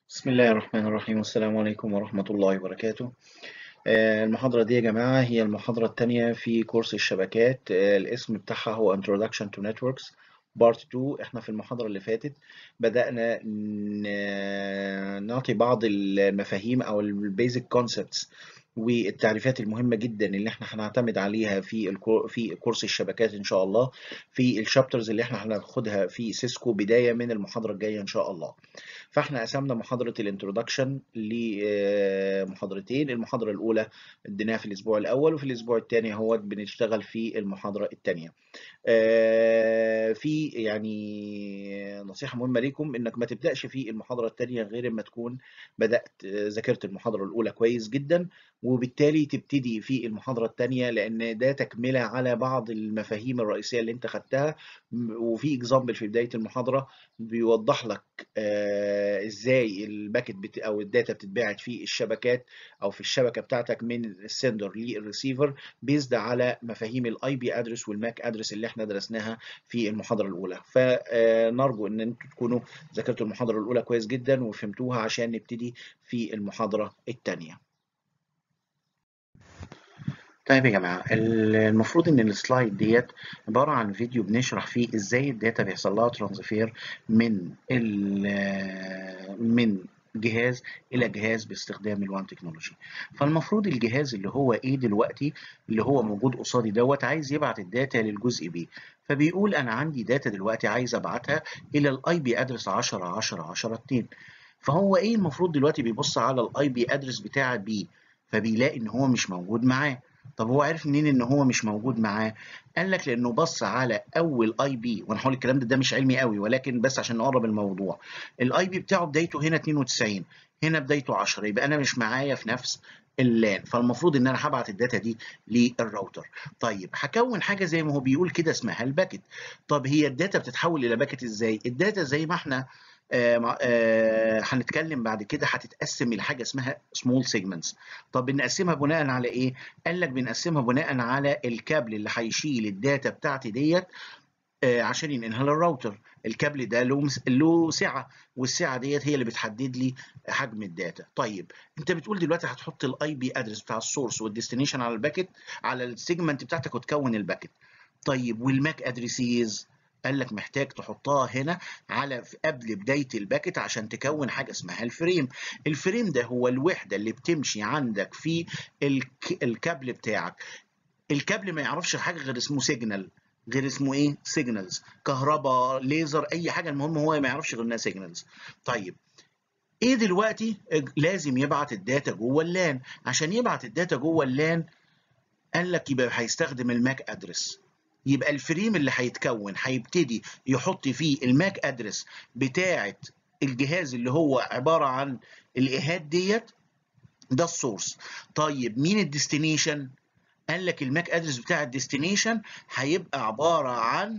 بسم الله الرحمن الرحيم والسلام عليكم ورحمة الله وبركاته آه، المحاضرة دي يا جماعة هي المحاضرة التانية في كورس الشبكات آه، الاسم بتاعها هو Introduction to Networks Part 2 احنا في المحاضرة اللي فاتت بدأنا ن- نعطي بعض المفاهيم أو البيزك كونسبتس والتعريفات المهمة جدا اللي احنا هنعتمد عليها في الكو... في كورس الشبكات إن شاء الله في الشابترز اللي احنا هناخدها في سيسكو بداية من المحاضرة الجاية إن شاء الله فاحنا قسمنا محاضرة الانترودكشن لمحاضرتين المحاضرة الأولى اديناها في الأسبوع الأول وفي الأسبوع الثاني هو بنشتغل في المحاضرة الثانية في يعني نصيحة مهمة ليكم إنك ما تبدأش في المحاضرة الثانية غير ما تكون بدأت ذاكرت المحاضرة الأولى كويس جدا وبالتالي تبتدي في المحاضرة الثانية لأن ده تكملة على بعض المفاهيم الرئيسية اللي أنت خدتها وفي اكزامبل في بداية المحاضرة بيوضح لك آه ازاي الباكت بت او الداتا بتتبعت في الشبكات او في الشبكه بتاعتك من السندر للريسيفر بيزد على مفاهيم الاي بي ادرس والماك ادرس اللي احنا درسناها في المحاضره الاولى فنرجو ان انتم تكونوا ذاكرتوا المحاضره الاولى كويس جدا وفهمتوها عشان نبتدي في المحاضره الثانيه طيب يا جماعة المفروض إن السلايد ديت عبارة عن فيديو بنشرح فيه إزاي الداتا بيحصل لها ترانسفير من من جهاز إلى جهاز باستخدام الوان تكنولوجي. فالمفروض الجهاز اللي هو إيه دلوقتي اللي هو موجود قصادي دوت عايز يبعت الداتا للجزء بي فبيقول أنا عندي داتا دلوقتي عايز أبعتها إلى الأي بي أدرس 10 10 10 2 فهو إيه المفروض دلوقتي بيبص على الأي بي أدرس بتاع بي فبيلاقي إن هو مش موجود معاه. طب هو عرف منين ان هو مش موجود معاه قال لك لانه بص على اول اي بي وانا هقول الكلام ده ده مش علمي قوي ولكن بس عشان نقرب الموضوع الاي بي بتاعه بدايته هنا 92 هنا بدايته 10 يبقى انا مش معايا في نفس اللان فالمفروض ان انا هبعت الداتا دي للراوتر طيب هكون حاجه زي ما هو بيقول كده اسمها الباكت طب هي الداتا بتتحول الى باكت ازاي الداتا زي ما احنا آه آه هنتكلم بعد كده هتتقسم لحاجه اسمها سمول سيجمنتس طب بنقسمها بناء على ايه قال لك بنقسمها بناء على الكابل اللي هيشيل الداتا بتاعتي ديت آه عشان ينقلها للراوتر الكابل ده له له سعه والسعه ديت هي اللي بتحدد لي حجم الداتا طيب انت بتقول دلوقتي هتحط الاي بي ادرس بتاع السورس والديستنيشن على الباكت على السيجمنت بتاعتك وتكون الباكت طيب والماك ادريسيز قال لك محتاج تحطها هنا على قبل بدايه الباكت عشان تكون حاجه اسمها الفريم الفريم ده هو الوحده اللي بتمشي عندك في الكابل بتاعك الكابل ما يعرفش حاجه غير اسمه سيجنال غير اسمه ايه سيجنالز كهرباء ليزر اي حاجه المهم هو ما يعرفش غير انها سيجنالز طيب ايه دلوقتي لازم يبعت الداتا جوه اللان عشان يبعت الداتا جوه اللان قال لك يبقى هيستخدم الماك ادرس يبقى الفريم اللي هيتكون هيبتدي يحط فيه الماك ادرس بتاعه الجهاز اللي هو عباره عن الايهات ديت ده السورس طيب مين الديستنيشن قال لك الماك ادرس بتاع الديستنيشن هيبقى عباره عن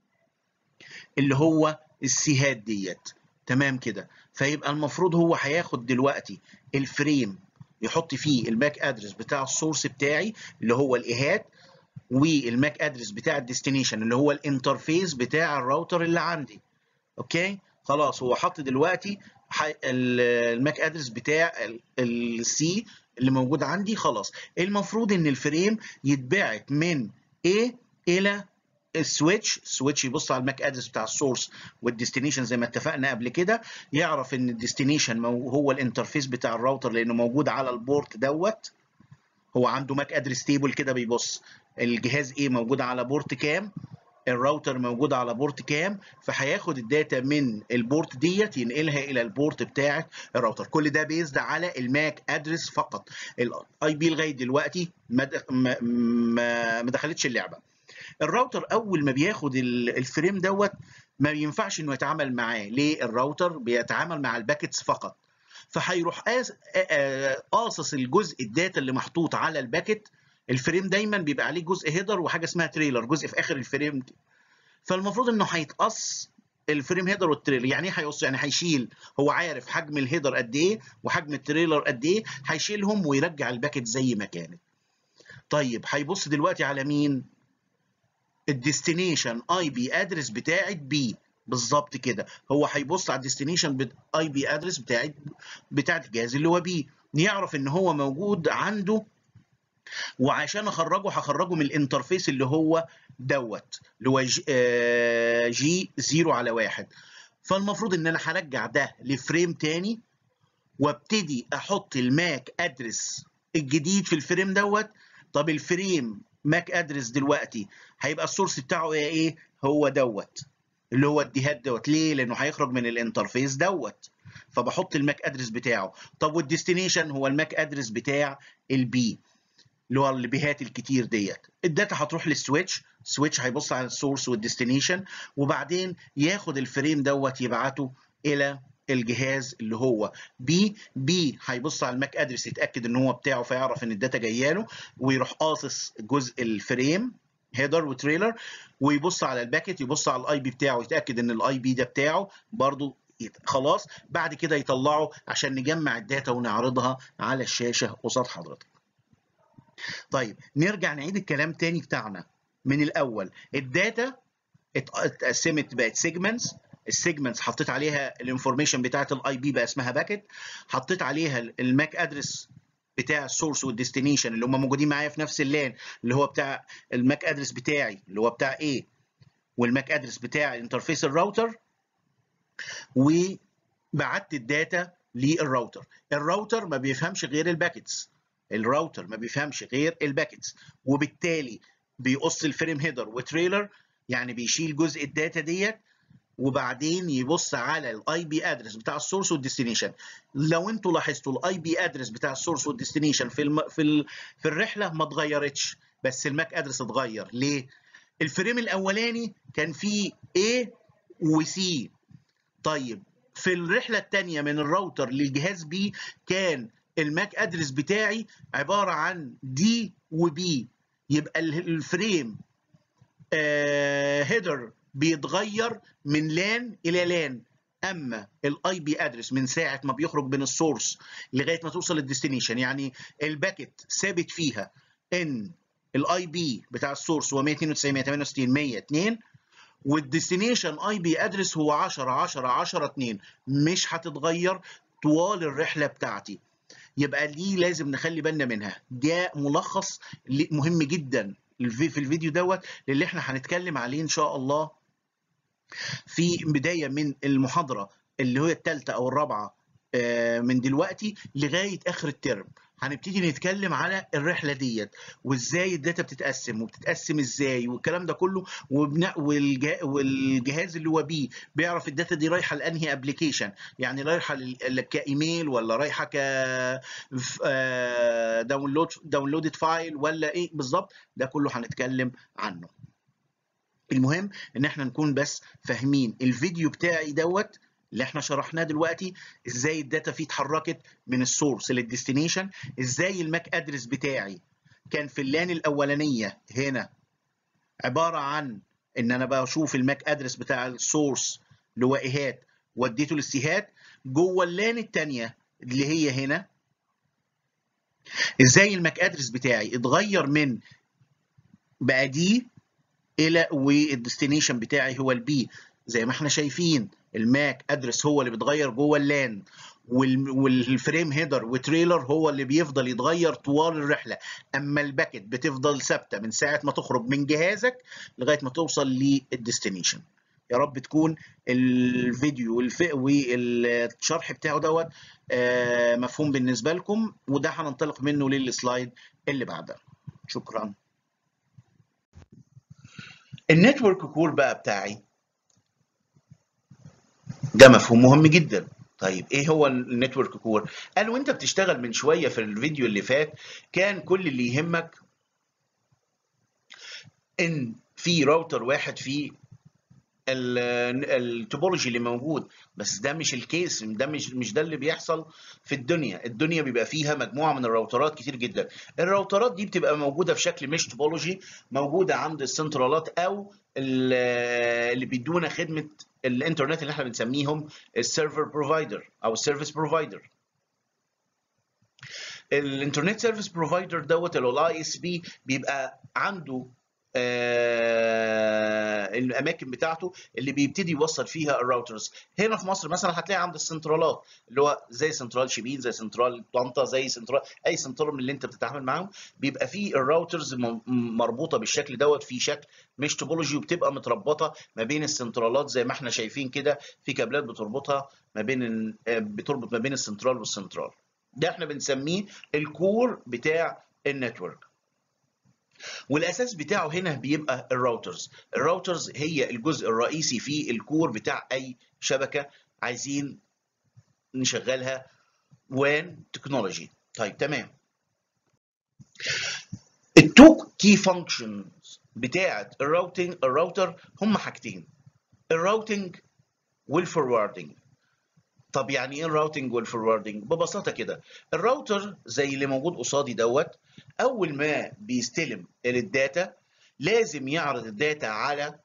اللي هو السيهات ديت تمام كده فيبقى المفروض هو هياخد دلوقتي الفريم يحط فيه الماك ادرس بتاع السورس بتاعي اللي هو الايهات والماك ادرس بتاع الديستنيشن اللي هو الانترفيس بتاع الراوتر اللي عندي اوكي خلاص هو حط دلوقتي الماك ادرس بتاع السي اللي موجود عندي خلاص المفروض ان الفريم يتبعت من A الى السويتش السويتش يبص على الماك ادرس بتاع السورس والديستنيشن زي ما اتفقنا قبل كده يعرف ان الديستنيشن هو الانترفيس بتاع الراوتر لانه موجود على البورت دوت هو عنده ماك ادرس تيبل كده بيبص الجهاز ايه موجود على بورت كام الراوتر موجود على بورت كام فهياخد الداتا من البورت ديت ينقلها الى البورت بتاعه الراوتر كل ده بيزد على الماك ادرس فقط الاي بي لغايه دلوقتي ما ما, ما دخلتش اللعبه الراوتر اول ما بياخد الفريم دوت ما ينفعش انه يتعامل معاه ليه الراوتر بيتعامل مع الباكتس فقط فهيروح قاصص الجزء الداتا اللي محطوط على الباكت الفريم دايما بيبقى عليه جزء هيدر وحاجه اسمها تريلر جزء في اخر الفريم فالمفروض انه هيتقص الفريم هيدر والتريلر يعني ايه هيقص يعني هيشيل هو عارف حجم الهيدر قد ايه وحجم التريلر قد ايه هيشيلهم ويرجع الباكت زي ما كانت طيب هيبص دلوقتي على مين الديستنيشن اي بي ادرس بتاعت بي بالظبط كده هو هيبص على الديستنيشن اي بي ادرس بتاعت بتاعت الجهاز اللي هو بيه يعرف ان هو موجود عنده وعشان اخرجه هخرجه من الانترفيس اللي هو دوت اللي هو جي, آه جي 0 على 1 فالمفروض ان انا هرجع ده لفريم تاني وابتدي احط الماك ادرس الجديد في الفريم دوت طب الفريم ماك ادرس دلوقتي هيبقى السورس بتاعه ايه هو دوت اللي هو الديهات دوت ليه لانه هيخرج من الانترفيس دوت فبحط الماك ادرس بتاعه طب والديستنيشن هو الماك ادرس بتاع البي اللي هو البيهات الكتير ديت الداتا هتروح للسويتش السويتش هيبص على السورس والديستنيشن وبعدين ياخد الفريم دوت يبعته الى الجهاز اللي هو بي بي هيبص على الماك ادرس يتاكد ان هو بتاعه فيعرف ان الداتا جايه له ويروح قاصص جزء الفريم هيدر وتريلر ويبص على الباكت يبص على الاي بي بتاعه يتاكد ان الاي بي ده بتاعه برضو خلاص بعد كده يطلعه عشان نجمع الداتا ونعرضها على الشاشه قصاد حضرتك طيب نرجع نعيد الكلام تاني بتاعنا من الاول الداتا اتقسمت بقت سيجمنتس السيجمنتس حطيت عليها الانفورميشن بتاعت الاي بي بقى اسمها باكت حطيت عليها الماك ادرس بتاع السورس والديستنيشن اللي هم موجودين معايا في نفس اللان اللي هو بتاع الماك ادرس بتاعي اللي هو بتاع ايه والماك ادرس بتاع انترفيس الراوتر وبعت الداتا للراوتر الراوتر ما بيفهمش غير الباكتس الراوتر ما بيفهمش غير الباكتس وبالتالي بيقص الفريم هيدر وتريلر يعني بيشيل جزء الداتا ديت وبعدين يبص على الاي بي ادرس بتاع السورس والديستنيشن لو انتوا لاحظتوا الاي بي ادرس بتاع السورس والديستنيشن في الم... في ال... في الرحله ما اتغيرتش بس الماك ادرس اتغير ليه الفريم الاولاني كان فيه A وC طيب في الرحله الثانيه من الراوتر للجهاز B كان الماك ادرس بتاعي عباره عن D وB يبقى الفريم هيدر بيتغير من لان الى لان اما الاي بي ادرس من ساعه ما بيخرج من السورس لغايه ما توصل للديستنيشن يعني الباكت ثابت فيها ان الاي بي بتاع السورس هو 192 168 102 والديستنيشن اي بي ادرس هو 10 10 10 2 مش هتتغير طوال الرحله بتاعتي يبقى دي لازم نخلي بالنا منها ده ملخص مهم جدا في الفيديو دوت اللي احنا هنتكلم عليه ان شاء الله في بدايه من المحاضره اللي هي الثالثه او الرابعه من دلوقتي لغايه اخر الترم هنبتدي نتكلم على الرحله ديت وازاي الداتا بتتقسم وبتتقسم ازاي والكلام ده كله وبن... والجه... والجهاز اللي هو بيه بيعرف الداتا دي رايحه لانهي ابلكيشن يعني رايحه ل... كايميل ولا رايحه ك داونلود داونلودد فايل ولا ايه بالظبط ده كله هنتكلم عنه المهم ان احنا نكون بس فاهمين الفيديو بتاعي دوت اللي احنا شرحناه دلوقتي ازاي الداتا فيه اتحركت من السورس للديستنيشن ازاي الماك ادرس بتاعي كان في اللان الاولانيه هنا عباره عن ان انا بشوف الماك ادرس بتاع السورس اللي هو ايهات وديته للسيهات جوه اللان الثانيه اللي هي هنا ازاي الماك ادرس بتاعي اتغير من بقى دي الى والديستنيشن بتاعي هو البي زي ما احنا شايفين الماك ادرس هو اللي بيتغير جوه اللان والفريم هيدر وتريلر هو اللي بيفضل يتغير طوال الرحله اما الباكت بتفضل ثابته من ساعه ما تخرج من جهازك لغايه ما توصل للديستنيشن يا رب تكون الفيديو والشرح بتاعه دوت مفهوم بالنسبه لكم وده هننطلق منه للسلايد اللي بعدها شكرا النتورك كور بقى بتاعي ده مفهوم مهم جدا طيب ايه هو النتورك كور قال وانت بتشتغل من شويه في الفيديو اللي فات كان كل اللي يهمك ان في راوتر واحد فيه التوبولوجي اللي موجود بس ده مش الكيس ده مش مش ده اللي بيحصل في الدنيا الدنيا بيبقى فيها مجموعه من الراوترات كتير جدا الراوترات دي بتبقى موجوده في شكل مش توبولوجي موجوده عند السنترالات او اللي بيدونا خدمه الانترنت اللي احنا بنسميهم السيرفر بروفايدر او السيرفيس بروفايدر الانترنت سيرفيس بروفايدر دوت اللي هو الاي اس بي بيبقى عنده آه الاماكن بتاعته اللي بيبتدي يوصل فيها الراوترز هنا في مصر مثلا هتلاقي عند السنترالات اللي هو زي سنترال شبين زي سنترال طنطا زي سنترال اي سنترال من اللي انت بتتعامل معاهم بيبقى فيه الراوترز مربوطه بالشكل دوت في شكل مش توبولوجي وبتبقى متربطه ما بين السنترالات زي ما احنا شايفين كده في كابلات بتربطها ما بين بتربط ما بين السنترال والسنترال ده احنا بنسميه الكور بتاع النتورك والاساس بتاعه هنا بيبقى الراوترز الراوترز هي الجزء الرئيسي في الكور بتاع اي شبكه عايزين نشغلها وان تكنولوجي طيب تمام التو كي فانكشنز بتاعه الراوتنج الراوتر هم حاجتين الراوتنج والفوروردنج طب يعني ايه الراوتنج والفوروردنج ببساطه كده الراوتر زي اللي موجود قصادي دوت اول ما بيستلم الداتا لازم يعرض الداتا على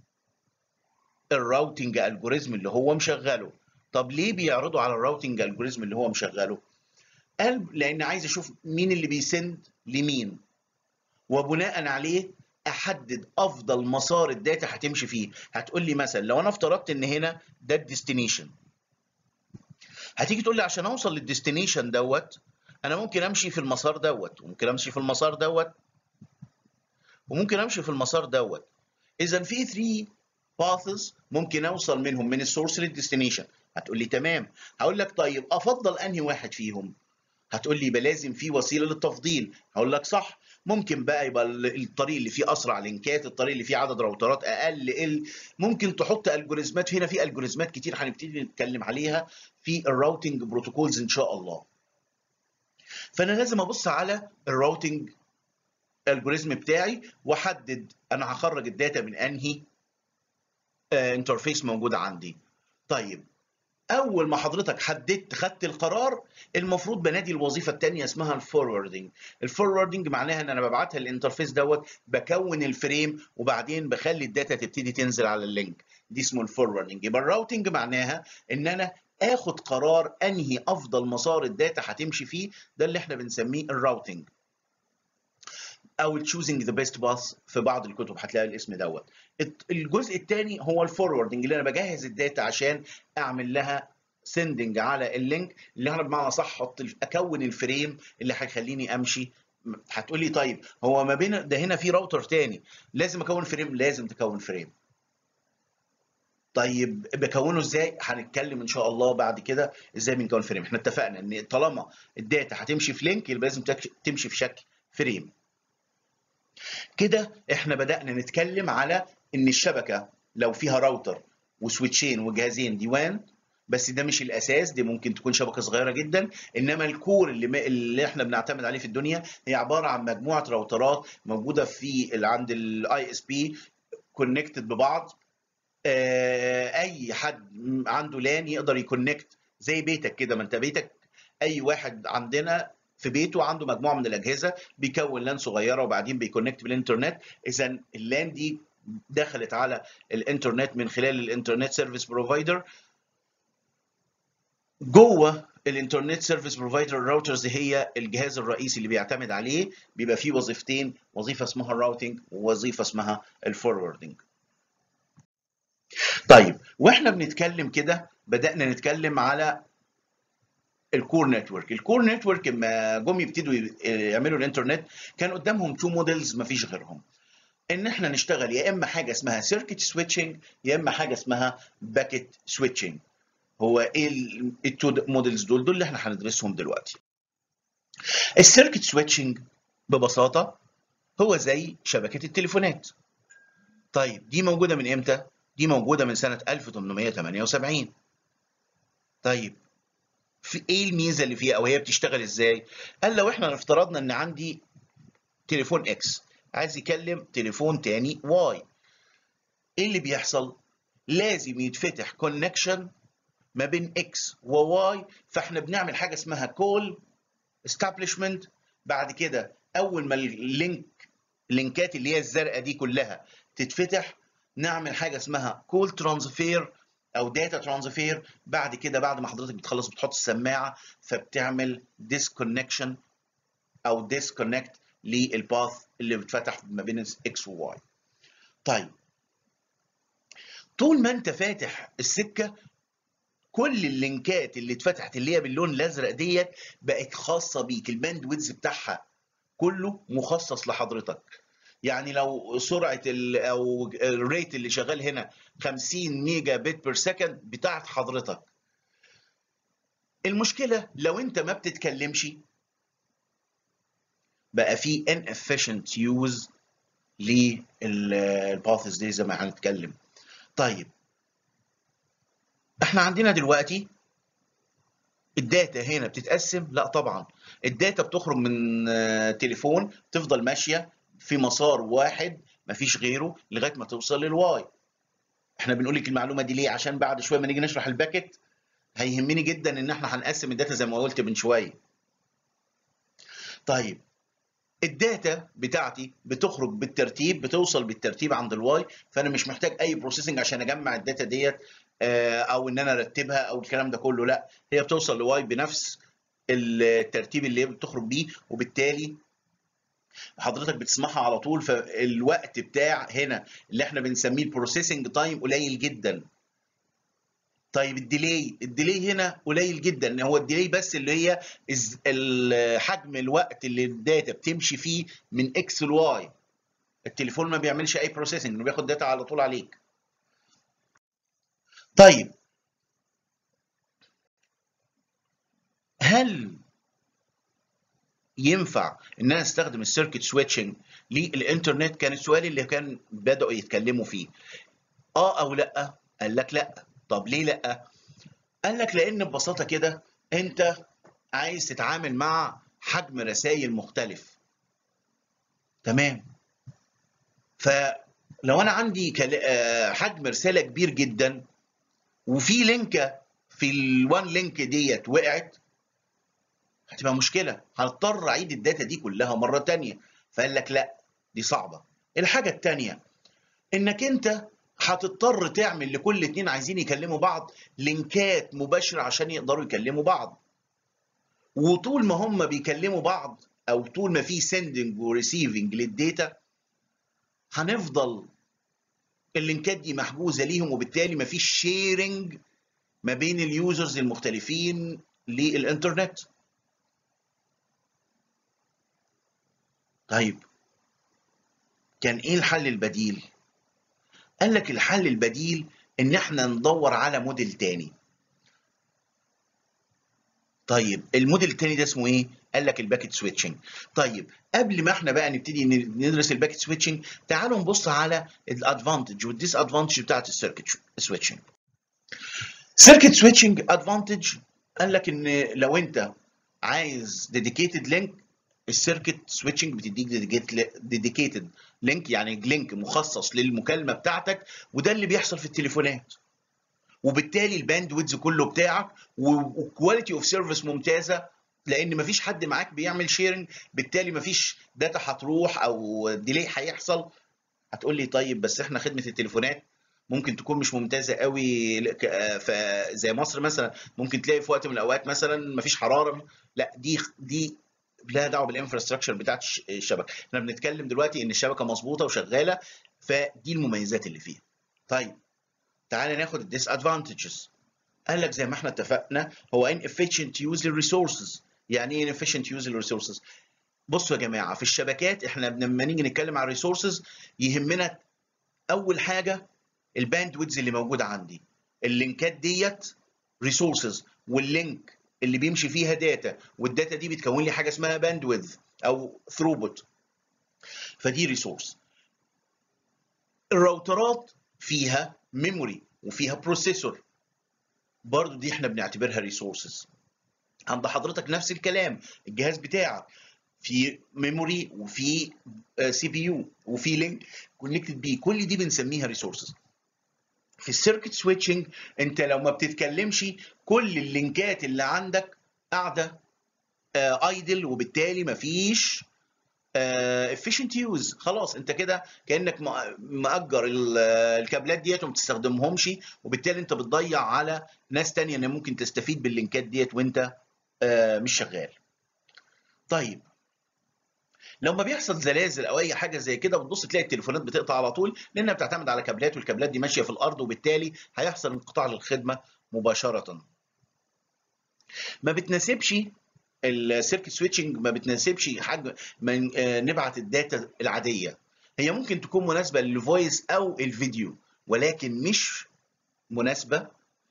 الراوتنج الجوريزم اللي هو مشغله طب ليه بيعرضوا على الراوتنج الجوريزم اللي هو مشغله قال لان عايز اشوف مين اللي بيسند لمين وبناء عليه احدد افضل مسار الداتا هتمشي فيه هتقول لي مثلا لو انا افترضت ان هنا ده الديستنيشن هتيجي تقول لي عشان اوصل للديستنيشن دوت انا ممكن امشي في المسار دوت وممكن امشي في المسار دوت وممكن امشي في المسار دوت اذا في 3 باثز ممكن اوصل منهم من السورس للديستنيشن هتقول لي تمام هقول لك طيب افضل انهي واحد فيهم هتقول لي يبقى لازم في وسيله للتفضيل هقول لك صح ممكن بقى يبقى الطريق اللي فيه اسرع لينكات الطريق اللي فيه عدد راوترات اقل ال ممكن تحط الجوريزمات هنا في الجوريزمات كتير هنبتدي نتكلم عليها في الراوتنج بروتوكولز ان شاء الله فانا لازم ابص على الراوتنج الجوريزم بتاعي واحدد انا هخرج الداتا من انهي انترفيس موجود عندي طيب اول ما حضرتك حددت خدت القرار المفروض بنادي الوظيفه الثانيه اسمها الفوروردنج الفوروردنج معناها ان انا ببعتها الانترفيس دوت بكون الفريم وبعدين بخلي الداتا تبتدي تنزل على اللينك دي اسمه الفوروردنج يبقى الراوتنج معناها ان انا اخد قرار انهي افضل مسار الداتا هتمشي فيه ده اللي احنا بنسميه الراوتنج او تشوزنج ذا بيست باث في بعض الكتب هتلاقي الاسم دوت الجزء الثاني هو الفوروردنج اللي انا بجهز الداتا عشان اعمل لها سندنج على اللينك اللي انا بمعنى صح احط اكون الفريم اللي هيخليني امشي هتقول لي طيب هو ما بين ده هنا في راوتر تاني لازم اكون فريم لازم تكون فريم طيب بكونه ازاي هنتكلم ان شاء الله بعد كده ازاي بنكون فريم احنا اتفقنا ان طالما الداتا هتمشي في لينك يبقى لازم تمشي في شكل فريم كده احنا بدأنا نتكلم على ان الشبكة لو فيها راوتر وسويتشين وجهازين دي وان بس ده مش الاساس دي ممكن تكون شبكه صغيره جدا انما الكور اللي, ما اللي احنا بنعتمد عليه في الدنيا هي عباره عن مجموعه راوترات موجوده في اللي عند الاي اس بي كونكتد ببعض اي حد عنده لان يقدر يكونكت زي بيتك كده ما انت بيتك اي واحد عندنا في بيته عنده مجموعه من الاجهزه بيكون لان صغيره وبعدين بيكونكت بالانترنت اذا اللان دي دخلت على الانترنت من خلال الانترنت سيرفيس بروفايدر جوه الانترنت سيرفيس بروفايدر الراوترز هي الجهاز الرئيسي اللي بيعتمد عليه بيبقى فيه وظيفتين وظيفه اسمها الراوتنج ووظيفه اسمها الفوروردنج طيب واحنا بنتكلم كده بدانا نتكلم على الكور نتورك الكور نتورك لما جم يبتدوا يعملوا الانترنت كان قدامهم تو موديلز ما فيش غيرهم ان احنا نشتغل يا اما حاجه اسمها سيركت سويتشنج يا اما حاجه اسمها باكيت سويتشنج هو ايه التو موديلز دول دول اللي احنا هندرسهم دلوقتي السيركت سويتشنج ببساطه هو زي شبكه التليفونات طيب دي موجوده من امتى دي موجوده من سنه 1878 طيب في ايه الميزه اللي فيها او هي بتشتغل ازاي قال لو احنا افترضنا ان عندي تليفون اكس عايز يكلم تليفون تاني واي ايه اللي بيحصل لازم يتفتح كونكشن ما بين اكس وواي فاحنا بنعمل حاجه اسمها كول استابليشمنت بعد كده اول ما اللينك اللينكات اللي هي الزرقاء دي كلها تتفتح نعمل حاجه اسمها كول ترانسفير او داتا ترانسفير بعد كده بعد ما حضرتك بتخلص بتحط السماعه فبتعمل ديسكونكشن او ديسكونكت للباث اللي بتفتح ما بين اكس وواي طيب طول ما انت فاتح السكه كل اللينكات اللي اتفتحت اللي هي باللون الازرق ديت بقت خاصه بيك الباند ويدز بتاعها كله مخصص لحضرتك يعني لو سرعه ال او الريت اللي شغال هنا 50 ميجا بت بير سكند بتاعت حضرتك المشكله لو انت ما بتتكلمش بقى في inefficient use للباثز دي زي ما هنتكلم طيب احنا عندنا دلوقتي الداتا هنا بتتقسم لا طبعا الداتا بتخرج من تليفون تفضل ماشيه في مسار واحد مفيش غيره لغايه ما توصل للواي احنا بنقول لك المعلومه دي ليه عشان بعد شويه ما نيجي نشرح الباكت هيهمني جدا ان احنا هنقسم الداتا زي ما قلت من شويه طيب الداتا بتاعتي بتخرج بالترتيب بتوصل بالترتيب عند الواي فانا مش محتاج اي بروسيسنج عشان اجمع الداتا ديت او ان انا ارتبها او الكلام ده كله لا هي بتوصل لواي بنفس الترتيب اللي هي بتخرج بيه وبالتالي حضرتك بتسمعها على طول فالوقت بتاع هنا اللي احنا بنسميه البروسيسنج تايم قليل جدا طيب الديلي الديلي هنا قليل جدا هو الديلي بس اللي هي حجم الوقت اللي الداتا بتمشي فيه من اكس لواي التليفون ما بيعملش اي بروسيسنج انه بياخد داتا على طول عليك طيب هل ينفع ان انا استخدم السيركت سويتشنج للانترنت كان السؤال اللي كان بداوا يتكلموا فيه اه او لا قال لك لا طب ليه لا قال لك لان ببساطه كده انت عايز تتعامل مع حجم رسائل مختلف تمام فلو انا عندي حجم رساله كبير جدا وفي لينكه في الوان لينك ديت وقعت هتبقى مشكله هضطر اعيد الداتا دي كلها مره تانية فقال لك لا دي صعبه الحاجه التانية انك انت هتضطر تعمل لكل اتنين عايزين يكلموا بعض لينكات مباشره عشان يقدروا يكلموا بعض وطول ما هم بيكلموا بعض او طول ما في سندنج وريسيفنج للداتا هنفضل اللينكات دي محجوزه ليهم وبالتالي مفيش شيرنج ما بين اليوزرز المختلفين للانترنت طيب كان ايه الحل البديل قال لك الحل البديل ان احنا ندور على موديل تاني طيب الموديل التاني ده اسمه ايه قال لك الباكت سويتشنج طيب قبل ما احنا بقى نبتدي ندرس الباكت سويتشنج تعالوا نبص على الادفانتج والديس ادفانتج بتاعت السيركت سويتشنج سيركت سويتشنج ادفانتج قال لك ان لو انت عايز ديديكيتد لينك السيركت سويتشنج بتديك ديديكيتد لينك يعني لينك مخصص للمكالمه بتاعتك وده اللي بيحصل في التليفونات وبالتالي الباند ويدز كله بتاعك وكواليتي اوف سيرفيس ممتازه لان مفيش حد معاك بيعمل شيرنج بالتالي مفيش داتا هتروح او ديلي هيحصل هتقول لي طيب بس احنا خدمه التليفونات ممكن تكون مش ممتازه قوي زي مصر مثلا ممكن تلاقي في وقت من الاوقات مثلا مفيش حراره لا دي دي لها دعوه بالانفراستراكشر بتاعت الشبكه احنا بنتكلم دلوقتي ان الشبكه مظبوطه وشغاله فدي المميزات اللي فيها طيب تعالى ناخد الديس ادفانتجز قال لك زي ما احنا اتفقنا هو inefficient use للريسورسز يعني ايه inefficient use للريسورسز بصوا يا جماعه في الشبكات احنا لما نيجي نتكلم عن الريسورسز يهمنا اول حاجه الباند ويدز اللي موجوده عندي اللينكات ديت ريسورسز واللينك اللي بيمشي فيها داتا والداتا دي بتكون لي حاجه اسمها باند ويدز او ثروبوت فدي ريسورس الراوترات فيها ميموري وفيها بروسيسور برضو دي احنا بنعتبرها ريسورسز عند حضرتك نفس الكلام الجهاز بتاعك في ميموري وفي سي بي يو وفي لينك كونكتد بيه كل دي بنسميها ريسورسز في السيركت سويتشنج انت لو ما بتتكلمش كل اللينكات اللي عندك قاعده ايدل وبالتالي مفيش efficient يوز خلاص انت كده كانك مأجر الكابلات ديت وما بتستخدمهمش وبالتالي انت بتضيع على ناس تانية ان ممكن تستفيد باللينكات ديت وانت مش شغال طيب لما بيحصل زلازل او اي حاجه زي كده بتبص تلاقي التليفونات بتقطع على طول لانها بتعتمد على كابلات والكابلات دي ماشيه في الارض وبالتالي هيحصل انقطاع للخدمه مباشره ما بتناسبش السيركت سويتشنج ما بتناسبش حاجه من آه، نبعت الداتا العاديه هي ممكن تكون مناسبه للفويس او الفيديو ولكن مش مناسبه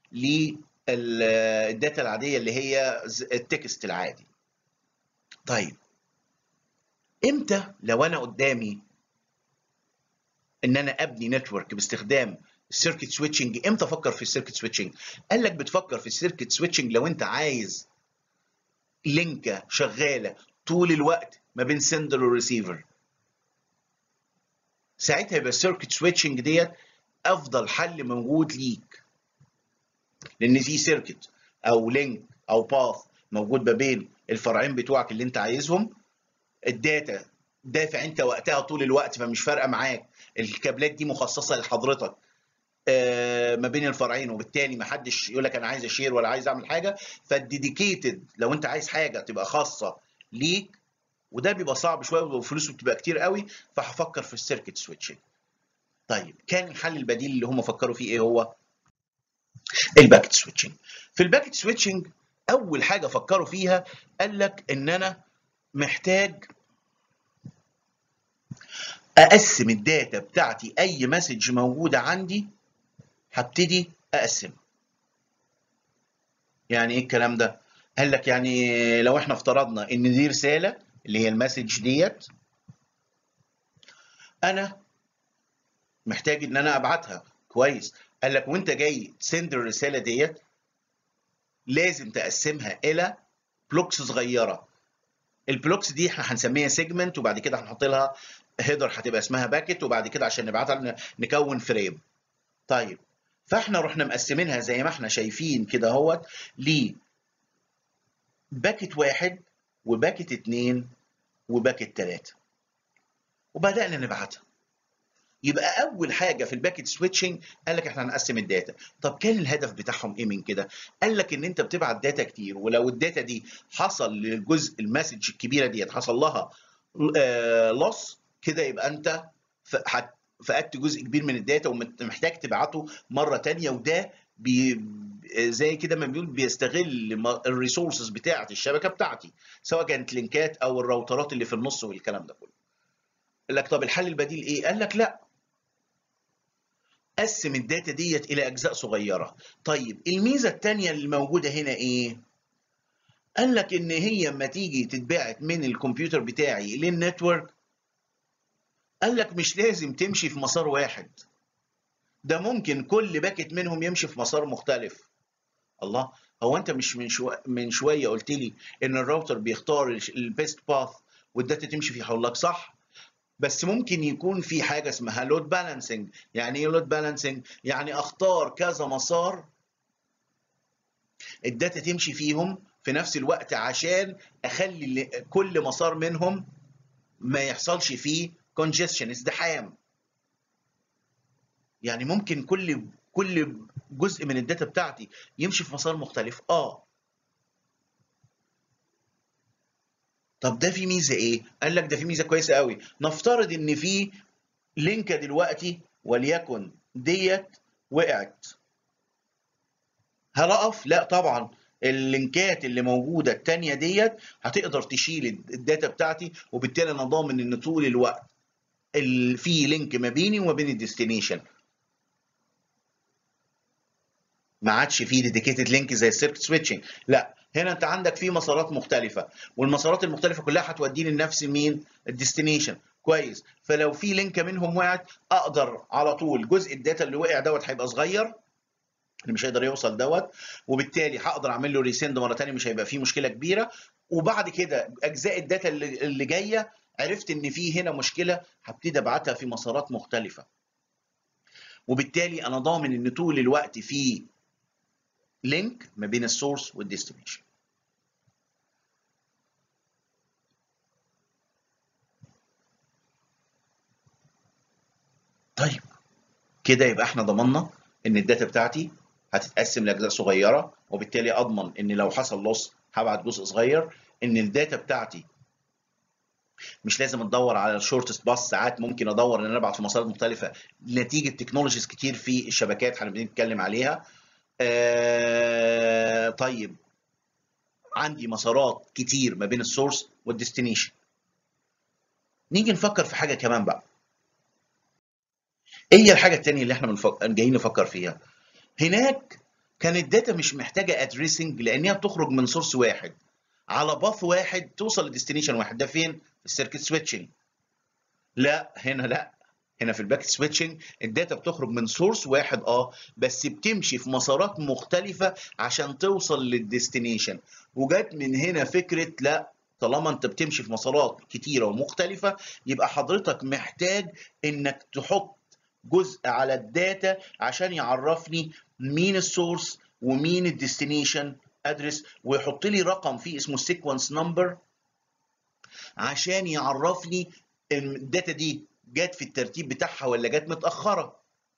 للداتا العاديه اللي هي ز- التكست العادي طيب امتى لو انا قدامي ان انا ابني نتورك باستخدام السيركت سويتشنج امتى افكر في السيركت سويتشنج قال لك بتفكر في السيركت سويتشنج لو انت عايز لينكه شغاله طول الوقت ما بين سندر وريسيفر ساعتها يبقى السيركت سويتشنج ديت افضل حل موجود ليك لان في سيركت او لينك او باث موجود ما بين الفرعين بتوعك اللي انت عايزهم الداتا دافع انت وقتها طول الوقت فمش فارقه معاك الكابلات دي مخصصه لحضرتك آه، ما بين الفرعين وبالتالي ما حدش يقول لك انا عايز اشير ولا عايز اعمل حاجه فالديديكيتد لو انت عايز حاجه تبقى خاصه ليك وده بيبقى صعب شويه وفلوسه بتبقى كتير قوي فهفكر في السيركت سويتشنج طيب كان الحل البديل اللي هم فكروا فيه ايه هو الباكت سويتشنج في الباكت سويتشنج اول حاجه فكروا فيها قال لك ان انا محتاج اقسم الداتا بتاعتي اي مسج موجوده عندي هبتدي اقسمها يعني ايه الكلام ده قال لك يعني لو احنا افترضنا ان دي رساله اللي هي المسج ديت انا محتاج ان انا ابعتها كويس قال لك وانت جاي تسند الرساله ديت لازم تقسمها الى بلوكس صغيره البلوكس دي احنا هنسميها سيجمنت وبعد كده هنحط لها هيدر هتبقى اسمها باكت وبعد كده عشان نبعتها نكون فريم طيب فاحنا رحنا مقسمينها زي ما احنا شايفين كده اهوت ل باكت واحد وباكت اتنين وباكت تلاته وبدأنا نبعتها يبقى اول حاجه في الباكت سويتشنج قال لك احنا هنقسم الداتا طب كان الهدف بتاعهم ايه من كده قال لك ان انت بتبعت داتا كتير ولو الداتا دي حصل للجزء المسج الكبيره ديت حصل لها لوس كده يبقى انت ف- هت- فقدت جزء كبير من الداتا ومحتاج تبعته مره تانية وده بي زي كده ما بيقول بيستغل الريسورسز بتاعه الشبكه بتاعتي سواء كانت لينكات او الراوترات اللي في النص والكلام ده كله قال لك طب الحل البديل ايه قال لك لا قسم الداتا ديت الى اجزاء صغيره طيب الميزه الثانيه اللي موجوده هنا ايه قال لك ان هي اما تيجي تتبعت من الكمبيوتر بتاعي للنتورك قال لك مش لازم تمشي في مسار واحد ده ممكن كل باكت منهم يمشي في مسار مختلف الله هو انت مش من شو... من شويه قلت لي ان الراوتر بيختار البيست باث والداتا تمشي فيه هقول لك صح بس ممكن يكون في حاجه اسمها لود بالانسنج يعني ايه لود بالانسنج يعني اختار كذا مسار الداتا تمشي فيهم في نفس الوقت عشان اخلي اللي- كل مسار منهم ما يحصلش فيه كونجستشن ازدحام يعني ممكن كل كل جزء من الداتا بتاعتي يمشي في مسار مختلف اه طب ده في ميزه ايه قال لك ده في ميزه كويسه قوي نفترض ان في لينكه دلوقتي وليكن ديت وقعت هل اقف لا طبعا اللينكات اللي موجوده التانية ديت هتقدر تشيل الداتا بتاعتي وبالتالي انا ضامن ان طول الوقت ال- في لينك ما بيني وما بين الديستنيشن ما عادش فيه ديديكيتد لينك زي السيركت سويتشنج لا هنا انت عندك في مسارات مختلفه والمسارات المختلفه كلها هتوديني لنفس مين الديستنيشن كويس فلو في لينك منهم وقعت اقدر على طول جزء الداتا اللي وقع دوت هيبقى صغير اللي مش هيقدر يوصل دوت وبالتالي هقدر اعمل له ريسند مره ثانيه مش هيبقى فيه مشكله كبيره وبعد كده اجزاء الداتا اللي, اللي جايه عرفت ان في هنا مشكله هبتدي ابعتها في مسارات مختلفه وبالتالي انا ضامن ان طول الوقت في لينك ما بين السورس والديستنيشن طيب كده يبقى احنا ضمننا ان الداتا بتاعتي هتتقسم لاجزاء صغيره وبالتالي اضمن ان لو حصل لوس هبعت جزء صغير ان الداتا بتاعتي مش لازم ادور على الشورتست باس ساعات ممكن ادور ان انا ابعت في مسارات مختلفه نتيجه تكنولوجيز كتير في الشبكات هنبتدي نتكلم عليها آه طيب عندي مسارات كتير ما بين السورس والديستنيشن نيجي نفكر في حاجه كمان بقى ايه هي الحاجه التانيه اللي احنا منفك... جايين نفكر فيها هناك كان الداتا مش محتاجه ادريسنج لانها بتخرج من سورس واحد على باث واحد توصل لديستنيشن واحد ده فين في السيركت سويتشنج لا هنا لا هنا في الباك سويتشنج الداتا بتخرج من سورس واحد اه بس بتمشي في مسارات مختلفه عشان توصل للديستنيشن وجت من هنا فكره لا طالما انت بتمشي في مسارات كتيره ومختلفه يبقى حضرتك محتاج انك تحط جزء على الداتا عشان يعرفني مين السورس ومين الديستنيشن ادرس ويحط لي رقم فيه اسمه سيكونس نمبر عشان يعرفني الداتا دي جت في الترتيب بتاعها ولا جت متاخره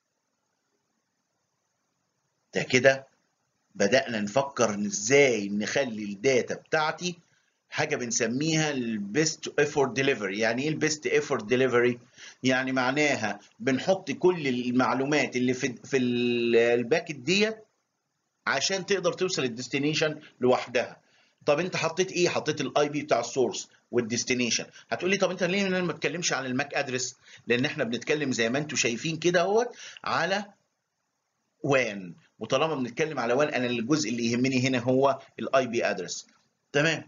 ده كده بدانا نفكر ازاي نخلي الداتا بتاعتي حاجه بنسميها البيست ايفورت ديليفري يعني ايه البيست ايفورت ديليفري يعني معناها بنحط كل المعلومات اللي في في الباكت ديت عشان تقدر توصل الديستنيشن لوحدها طب انت حطيت ايه حطيت الاي بي بتاع السورس والديستنيشن هتقول لي طب انت ليه ما بتكلمش عن الماك ادرس لان احنا بنتكلم زي ما انتم شايفين كده اهوت على وان وطالما بنتكلم على وان انا الجزء اللي يهمني هنا هو الاي بي ادرس تمام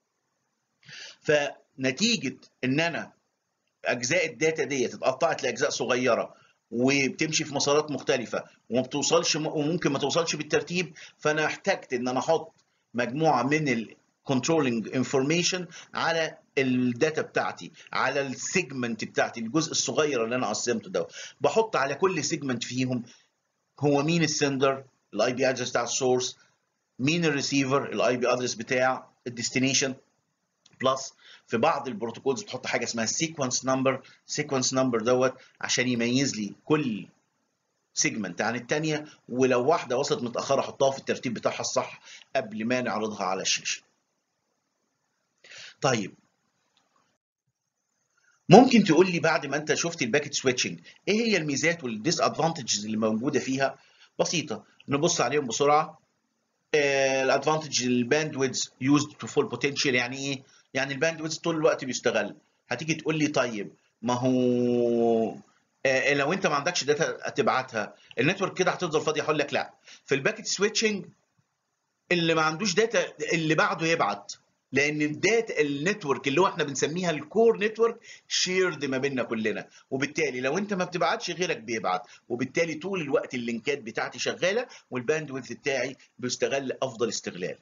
فنتيجه ان انا اجزاء الداتا ديت اتقطعت لاجزاء صغيره وبتمشي في مسارات مختلفه وما بتوصلش وممكن ما توصلش بالترتيب فانا احتجت ان انا احط مجموعه من الكنترولنج انفورميشن على الداتا بتاعتي على السيجمنت بتاعتي الجزء الصغير اللي انا قسمته ده بحط على كل سيجمنت فيهم هو مين السندر الاي بي ادرس بتاع السورس مين الريسيفر الاي بي ادرس بتاع الديستنيشن بلس في بعض البروتوكولز بتحط حاجه اسمها سيكونس نمبر سيكونس نمبر دوت عشان يميز لي كل سيجمنت عن الثانيه ولو واحده وصلت متاخره احطها في الترتيب بتاعها الصح قبل ما نعرضها على الشاشه طيب ممكن تقول لي بعد ما انت شفت الباكت سويتشنج ايه هي الميزات والديس ادفانتجز اللي موجوده فيها بسيطه نبص عليهم بسرعه الادفانتج الباندويدز يوزد تو فول بوتنشال يعني ايه يعني الباندويدز طول الوقت بيشتغل هتيجي تقول لي طيب ما هو آه لو انت ما عندكش داتا تبعتها النتورك كده هتفضل فاضيه هقول لك لا في الباكت سويتشنج اللي ما عندوش داتا اللي بعده يبعت لان الداتا النتورك اللي هو احنا بنسميها الكور نتورك شيرد ما بيننا كلنا وبالتالي لو انت ما بتبعتش غيرك بيبعت وبالتالي طول الوقت اللينكات بتاعتي شغاله والباندويث بتاعي بيستغل افضل استغلال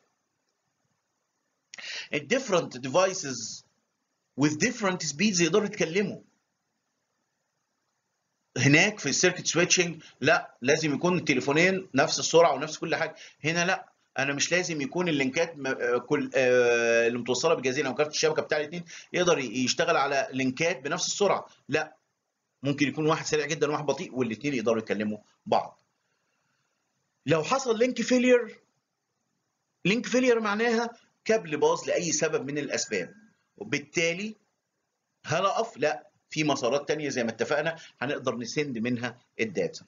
الديفرنت ديفايسز with different speeds يقدروا يتكلموا هناك في السيركت سويتشنج لا لازم يكون التليفونين نفس السرعه ونفس كل حاجه هنا لا انا مش لازم يكون اللينكات كل اللي متوصله بجهازين او كارت الشبكه بتاع الاثنين يقدر يشتغل على لينكات بنفس السرعه لا ممكن يكون واحد سريع جدا وواحد بطيء والاثنين يقدروا يكلموا بعض لو حصل لينك فيلير لينك فيلير معناها كابل باظ لاي سبب من الاسباب وبالتالي هل اقف لا في مسارات تانية زي ما اتفقنا هنقدر نسند منها الداتا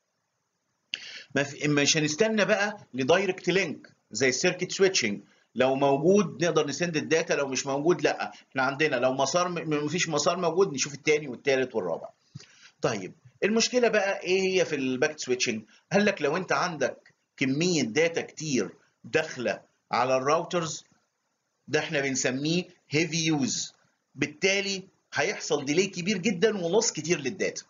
مش هنستنى بقى لدايركت لينك زي السيركت سويتشنج لو موجود نقدر نسند الداتا لو مش موجود لا احنا عندنا لو مسار مفيش مسار موجود نشوف الثاني والثالث والرابع طيب المشكله بقى ايه هي في الباكت سويتشنج قال لك لو انت عندك كميه داتا كتير داخله على الراوترز ده احنا بنسميه هيفي يوز بالتالي هيحصل ديلي كبير جدا ولص كتير للداتا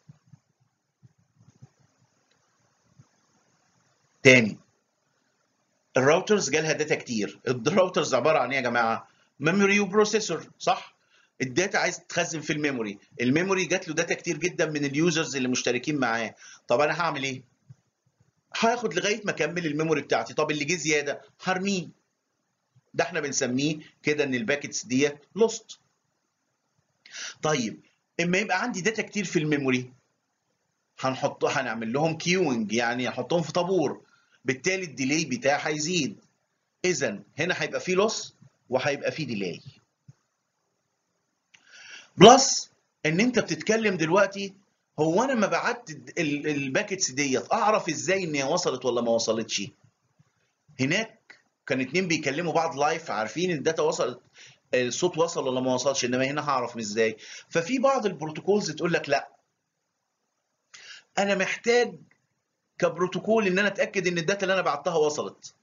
تاني الراوترز جالها داتا كتير الراوترز عباره عن ايه يا جماعه ميموري وبروسيسور صح الداتا عايز تتخزن في الميموري الميموري جات له داتا كتير جدا من اليوزرز اللي مشتركين معاه طب انا هعمل ايه هاخد لغايه ما اكمل الميموري بتاعتي طب اللي جه زياده هرميه ده احنا بنسميه كده ان الباكتس ديت لوست طيب اما يبقى عندي داتا كتير في الميموري هنحط هنعمل لهم كيوينج يعني هنحطهم في طابور بالتالي الديلي بتاعي هيزيد اذا هنا هيبقى فيه لوس وهيبقى فيه ديلي بلس ان انت بتتكلم دلوقتي هو انا ما بعت ال- الباكتس ديت اعرف ازاي ان هي وصلت ولا ما وصلتش هناك كان اتنين بيكلموا بعض لايف عارفين الداتا وصلت الصوت وصل ولا ما وصلش انما هنا هعرف ازاي ففي بعض البروتوكولز تقول لك لا انا محتاج كبروتوكول ان انا اتاكد ان الداتا اللي انا بعتها وصلت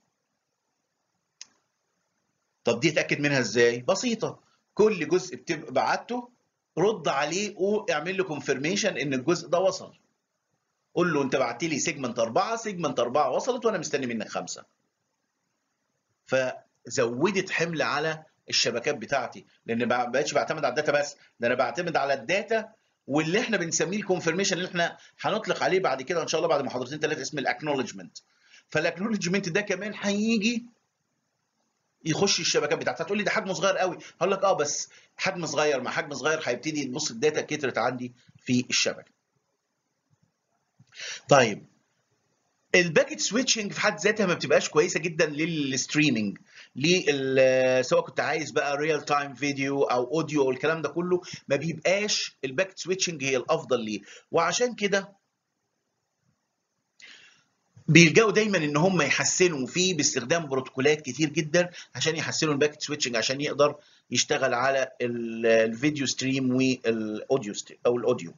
طب دي اتاكد منها ازاي بسيطه كل جزء بتبقى بعته رد عليه واعمل له كونفirmation ان الجزء ده وصل قول له انت بعت لي سيجمنت 4 سيجمنت 4 وصلت وانا مستني منك خمسه فزودت حمل على الشبكات بتاعتي لان ما بقتش بعتمد على الداتا بس ده انا بعتمد على الداتا واللي احنا بنسميه الكونفirmation اللي احنا هنطلق عليه بعد كده ان شاء الله بعد محاضرتين ثلاثه اسم الاكنولجمنت فالاكنولجمنت ده كمان هيجي يخش الشبكات بتاعتها هتقول لي ده حجمه صغير قوي هقول لك اه بس حجم صغير مع حجم صغير هيبتدي تبص الداتا كترت عندي في الشبكه طيب الباكيت سويتشنج في حد ذاتها ما بتبقاش كويسه جدا للستريمنج لل سواء كنت عايز بقى ريال تايم فيديو او اوديو او الكلام ده كله ما بيبقاش الباكيت سويتشنج هي الافضل ليه وعشان كده بيلجأوا دايما ان هم يحسنوا فيه باستخدام بروتوكولات كتير جدا عشان يحسنوا الباكيت سويتشنج عشان يقدر يشتغل على ال- الفيديو ستريم والاوديو ستريم او الاوديو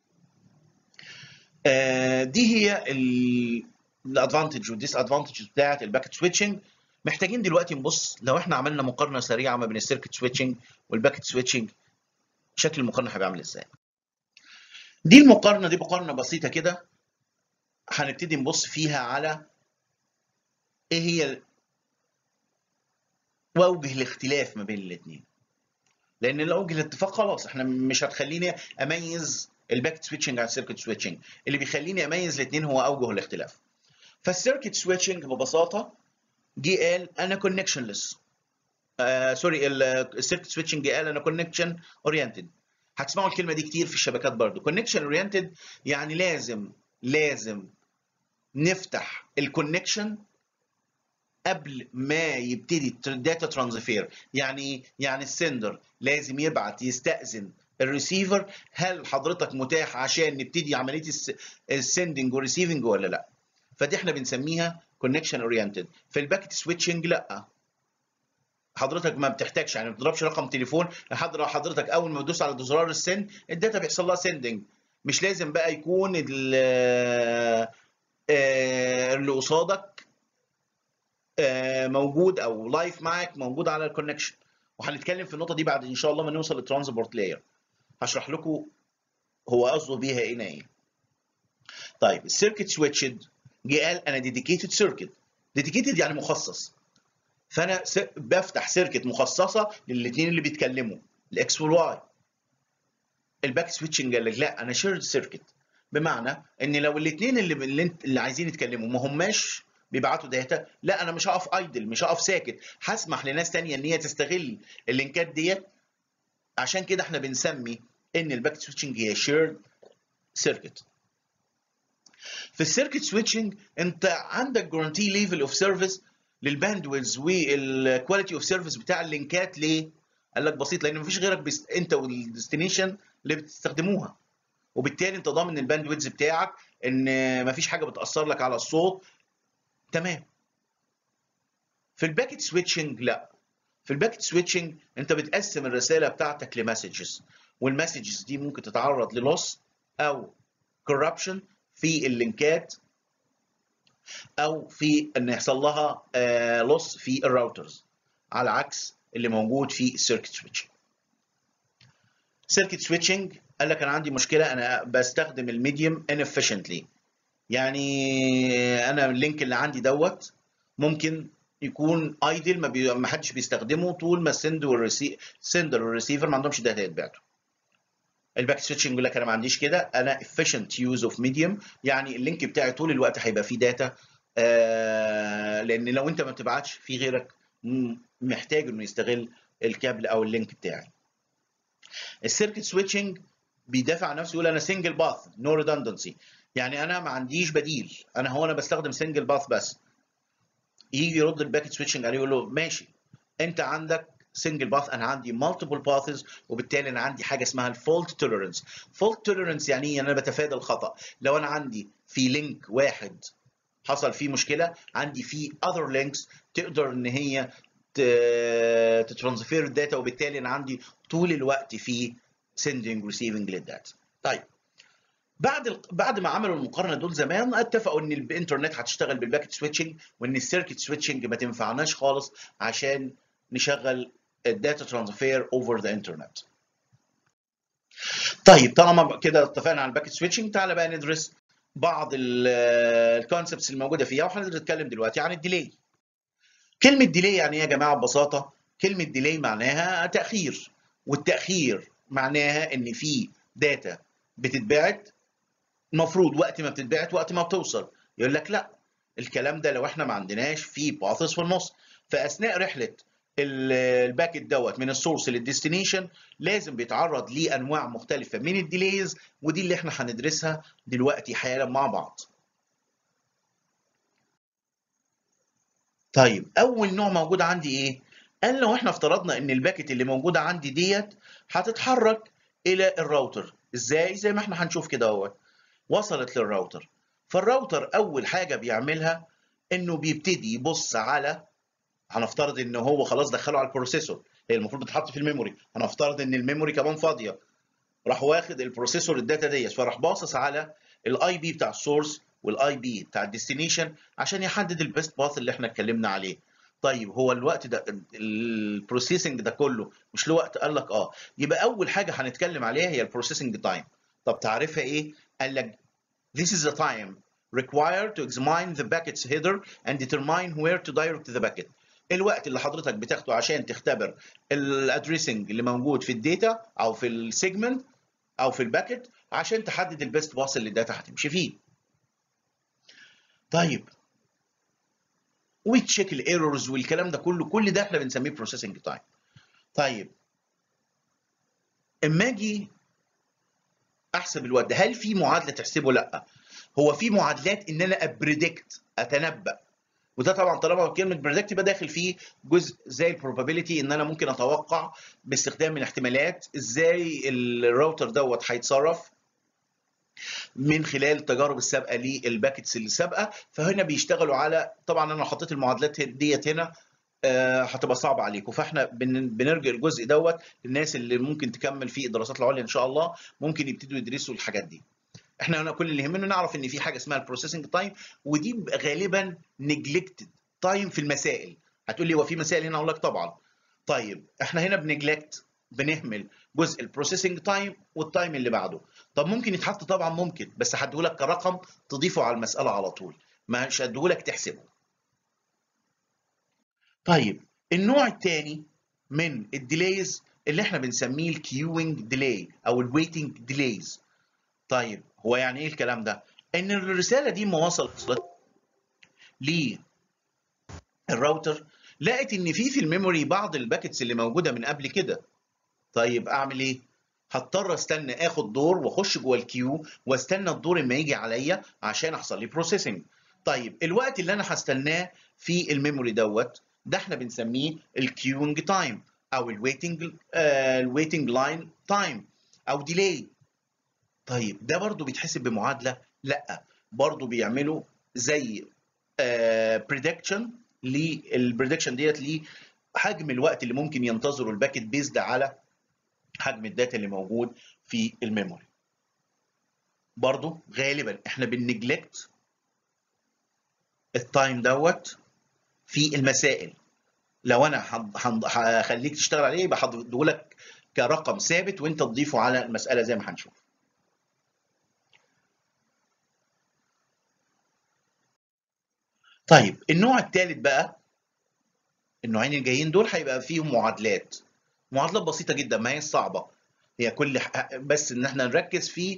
آه، دي هي الادفانتج والديس ادفانتج بتاعت الباكيت سويتشنج محتاجين دلوقتي نبص لو احنا عملنا مقارنه سريعه ما بين السيركت سويتشنج والباكيت سويتشنج شكل المقارنه هيبقى عامل ازاي دي المقارنه دي مقارنه بسيطه كده هنبتدي نبص فيها على ايه هي ال- واوجه الاختلاف ما بين الاثنين لان لو اوجه الاتفاق خلاص احنا مش هتخليني اميز الباكت سويتشنج عن السيركت سويتشنج اللي بيخليني اميز الاثنين هو اوجه الاختلاف فالسيركت سويتشنج ببساطه جه قال انا كونكشنلess آه سوري السيركت سويتشنج قال انا كونكشن اورينتد هتسمعوا الكلمه دي كتير في الشبكات برضو كونكشن اورينتد يعني لازم لازم نفتح الكونكشن قبل ما يبتدي الداتا ترانسفير يعني يعني السندر لازم يبعت يستأذن الريسيفر هل حضرتك متاح عشان نبتدي عمليه السندنج والريسيفنج ولا لا فدي احنا بنسميها كونكشن اورينتد في الباكت سويتشنج لا حضرتك ما بتحتاجش يعني ما بتضربش رقم تليفون لحد لو حضرتك اول ما تدوس على زرار السند الداتا بيحصل لها سندنج مش لازم بقى يكون ال- آه، اللي قصادك آه، موجود او لايف معك موجود على الكونكشن وهنتكلم في النقطه دي بعد ان شاء الله ما نوصل للترانسبورت لاير هشرح لكم هو قصده بيها ايه ايه طيب السيركت سويتشد جه قال انا ديديكيتد سيركت ديديكيتد يعني مخصص فانا س- بفتح سيركت مخصصه للاثنين اللي بيتكلموا الاكس والواي الباك سويتشنج قال لك لا انا شيرد سيركت بمعنى ان لو الاثنين اللي اللي, انت- اللي عايزين يتكلموا ما هماش بيبعتوا داتا لا انا مش هقف ايدل مش هقف ساكت هسمح لناس تانية ان هي تستغل اللينكات ديت عشان كده احنا بنسمي ان الباك سويتشنج هي شيرد سيركت في السيركت سويتشنج انت عندك جارانتي ليفل اوف سيرفيس للباندويدز والكواليتي اوف سيرفيس بتاع اللينكات ليه؟ قال لك بسيط لان مفيش غيرك بس انت والديستنيشن اللي بتستخدموها وبالتالي انت ضامن الباندويدز بتاعك ان مفيش حاجه بتاثر لك على الصوت تمام في الباكت سويتشنج لا في الباكت سويتشنج انت بتقسم الرساله بتاعتك لمسجز والمسجز دي ممكن تتعرض للوس او كوربشن في اللينكات او في ان يحصل لها لوس في الراوترز على عكس اللي موجود في السيركت سويتشنج سيركت سويتشنج قال لك انا عندي مشكله انا بستخدم الميديوم inefficiently يعني انا اللينك اللي عندي دوت ممكن يكون ايدل ما, بي... ما حدش بيستخدمه طول ما السند والريسي السندر والريسيفر ما عندهمش داتا يتبعتوا الباك سويتشنج يقول لك انا ما عنديش كده انا efficient use of medium يعني اللينك بتاعي طول الوقت هيبقى فيه داتا آه لان لو انت ما بتبعتش في غيرك م- محتاج انه يستغل الكابل او اللينك بتاعي السيركت سويتشنج بيدافع عن نفسه يقول انا سنجل باث نو ريدندنسي يعني انا ما عنديش بديل انا هو انا بستخدم سنجل باث بس يجي يرد الباكت سويتشنج عليه يقول له ماشي انت عندك سنجل باث انا عندي مالتيبل باثز وبالتالي انا عندي حاجه اسمها الفولت توليرنس فولت توليرنس يعني ايه انا بتفادى الخطا لو انا عندي في لينك واحد حصل فيه مشكله عندي فيه other links تقدر ان هي تترانسفير الداتا وبالتالي انا عندي طول الوقت في sending receiving للداتا طيب بعد ال... بعد ما عملوا المقارنه دول زمان اتفقوا ان الانترنت هتشتغل بالباكت سويتشنج وان السيركت سويتشنج ما تنفعناش خالص عشان نشغل الداتا ترانسفير اوفر ذا انترنت طيب طالما كده اتفقنا على الباكت سويتشنج تعالى بقى ندرس بعض الكونسبتس الموجوده فيها وهنتكلم دلوقتي عن الديلي كلمه ديلي يعني ايه يا جماعه ببساطه كلمه ديلي معناها تاخير والتاخير معناها ان في داتا بتتبعت المفروض وقت ما بتتبعت وقت ما بتوصل يقول لك لا الكلام ده لو احنا ما عندناش في باثس في النص فاثناء رحله الباكت دوت من السورس للديستنيشن لازم بيتعرض لانواع مختلفه من الديليز ودي اللي احنا هندرسها دلوقتي حالا مع بعض طيب اول نوع موجود عندي ايه قال لو احنا افترضنا ان الباكت اللي موجوده عندي ديت هتتحرك الى الراوتر ازاي زي ما احنا هنشوف كده اهوت وصلت للراوتر فالراوتر اول حاجه بيعملها انه بيبتدي يبص على هنفترض ان هو خلاص دخله على البروسيسور هي المفروض تتحط في الميموري هنفترض ان الميموري كمان فاضيه راح واخد البروسيسور الداتا ديت فراح باصص على الاي بي بتاع السورس والاي بي بتاع الديستنيشن عشان يحدد البيست باث اللي احنا اتكلمنا عليه طيب هو الوقت ده البروسيسنج ده كله مش له وقت قال لك اه يبقى اول حاجه هنتكلم عليها هي البروسيسنج تايم طب تعرفها ايه قال لك this is the time required to examine the packet's header and determine where to direct the packet الوقت اللي حضرتك بتاخده عشان تختبر الادريسنج اللي موجود في الداتا او في السيجمنت او في الباكت عشان تحدد البيست باص اللي الداتا هتمشي فيه طيب وتشيك الايرورز والكلام ده كله كل ده احنا بنسميه بروسيسنج تايم طيب اما اجي احسب الوقت ده هل في معادله تحسبه لا هو في معادلات ان انا ابريدكت اتنبأ وده طبعا طالما كلمه بريدكت يبقى داخل فيه جزء زي البروبابيلتي ان انا ممكن اتوقع باستخدام الاحتمالات ازاي الراوتر دوت هيتصرف من خلال التجارب السابقه للباكتس اللي سابقه فهنا بيشتغلوا على طبعا انا حطيت المعادلات ديت هنا آه هتبقى صعبه عليكم فاحنا بن بنرجع الجزء دوت للناس اللي ممكن تكمل في الدراسات العليا ان شاء الله ممكن يبتدوا يدرسوا الحاجات دي احنا هنا كل اللي يهمنا نعرف ان في حاجه اسمها البروسيسنج تايم ودي غالبا نجلكتد تايم في المسائل هتقول لي هو في مسائل هنا اقول لك طبعا طيب احنا هنا بنجلكت بنهمل جزء البروسيسنج تايم والتايم اللي بعده طب ممكن يتحط طبعا ممكن بس هديهولك كرقم تضيفه على المساله على طول مش هديهولك تحسبه طيب النوع الثاني من الديليز اللي احنا بنسميه الكيوينج ديلي او الويتنج ديليز طيب هو يعني ايه الكلام ده ان الرساله دي ما وصلت للراوتر لقت ان في في الميموري بعض الباكتس اللي موجوده من قبل كده طيب اعمل ايه هضطر استنى اخد دور واخش جوه الكيو واستنى الدور اما يجي عليا عشان احصل لي بروسيسنج طيب الوقت اللي انا هستناه في الميموري دوت ده احنا بنسميه الكيوينج تايم او الويتنج الويتنج لاين تايم او ديلي طيب ده برضو بيتحسب بمعادله لا برضو بيعملوا زي بريدكشن للبريدكشن ديت لحجم الوقت اللي ممكن ينتظره الباكت بيزد على حجم الداتا اللي موجود في الميموري برضو غالبا احنا بنجلكت التايم دوت في المسائل لو انا هخليك تشتغل عليه يبقى هديهولك كرقم ثابت وانت تضيفه على المساله زي ما هنشوف طيب النوع الثالث بقى النوعين الجايين دول هيبقى فيهم معادلات معادلات بسيطه جدا ما هي صعبه هي كل بس ان احنا نركز في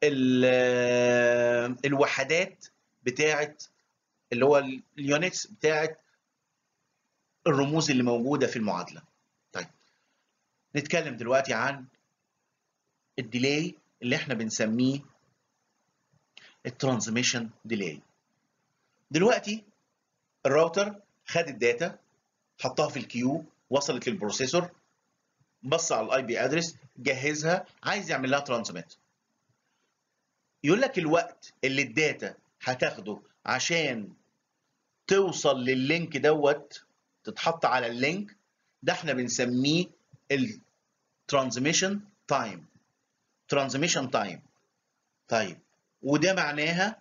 الوحدات بتاعه اللي هو اليونتس بتاعه الرموز اللي موجوده في المعادله طيب نتكلم دلوقتي عن الديلي اللي احنا بنسميه الترانزميشن ديلي دلوقتي الراوتر خد الداتا حطها في الكيو وصلت للبروسيسور بص على الاي بي ادرس جهزها عايز يعمل لها ترانسميت يقول لك الوقت اللي الداتا هتاخده عشان توصل لللينك دوت تتحط على اللينك ده احنا بنسميه الترانزميشن تايم ترانزميشن تايم طيب وده معناها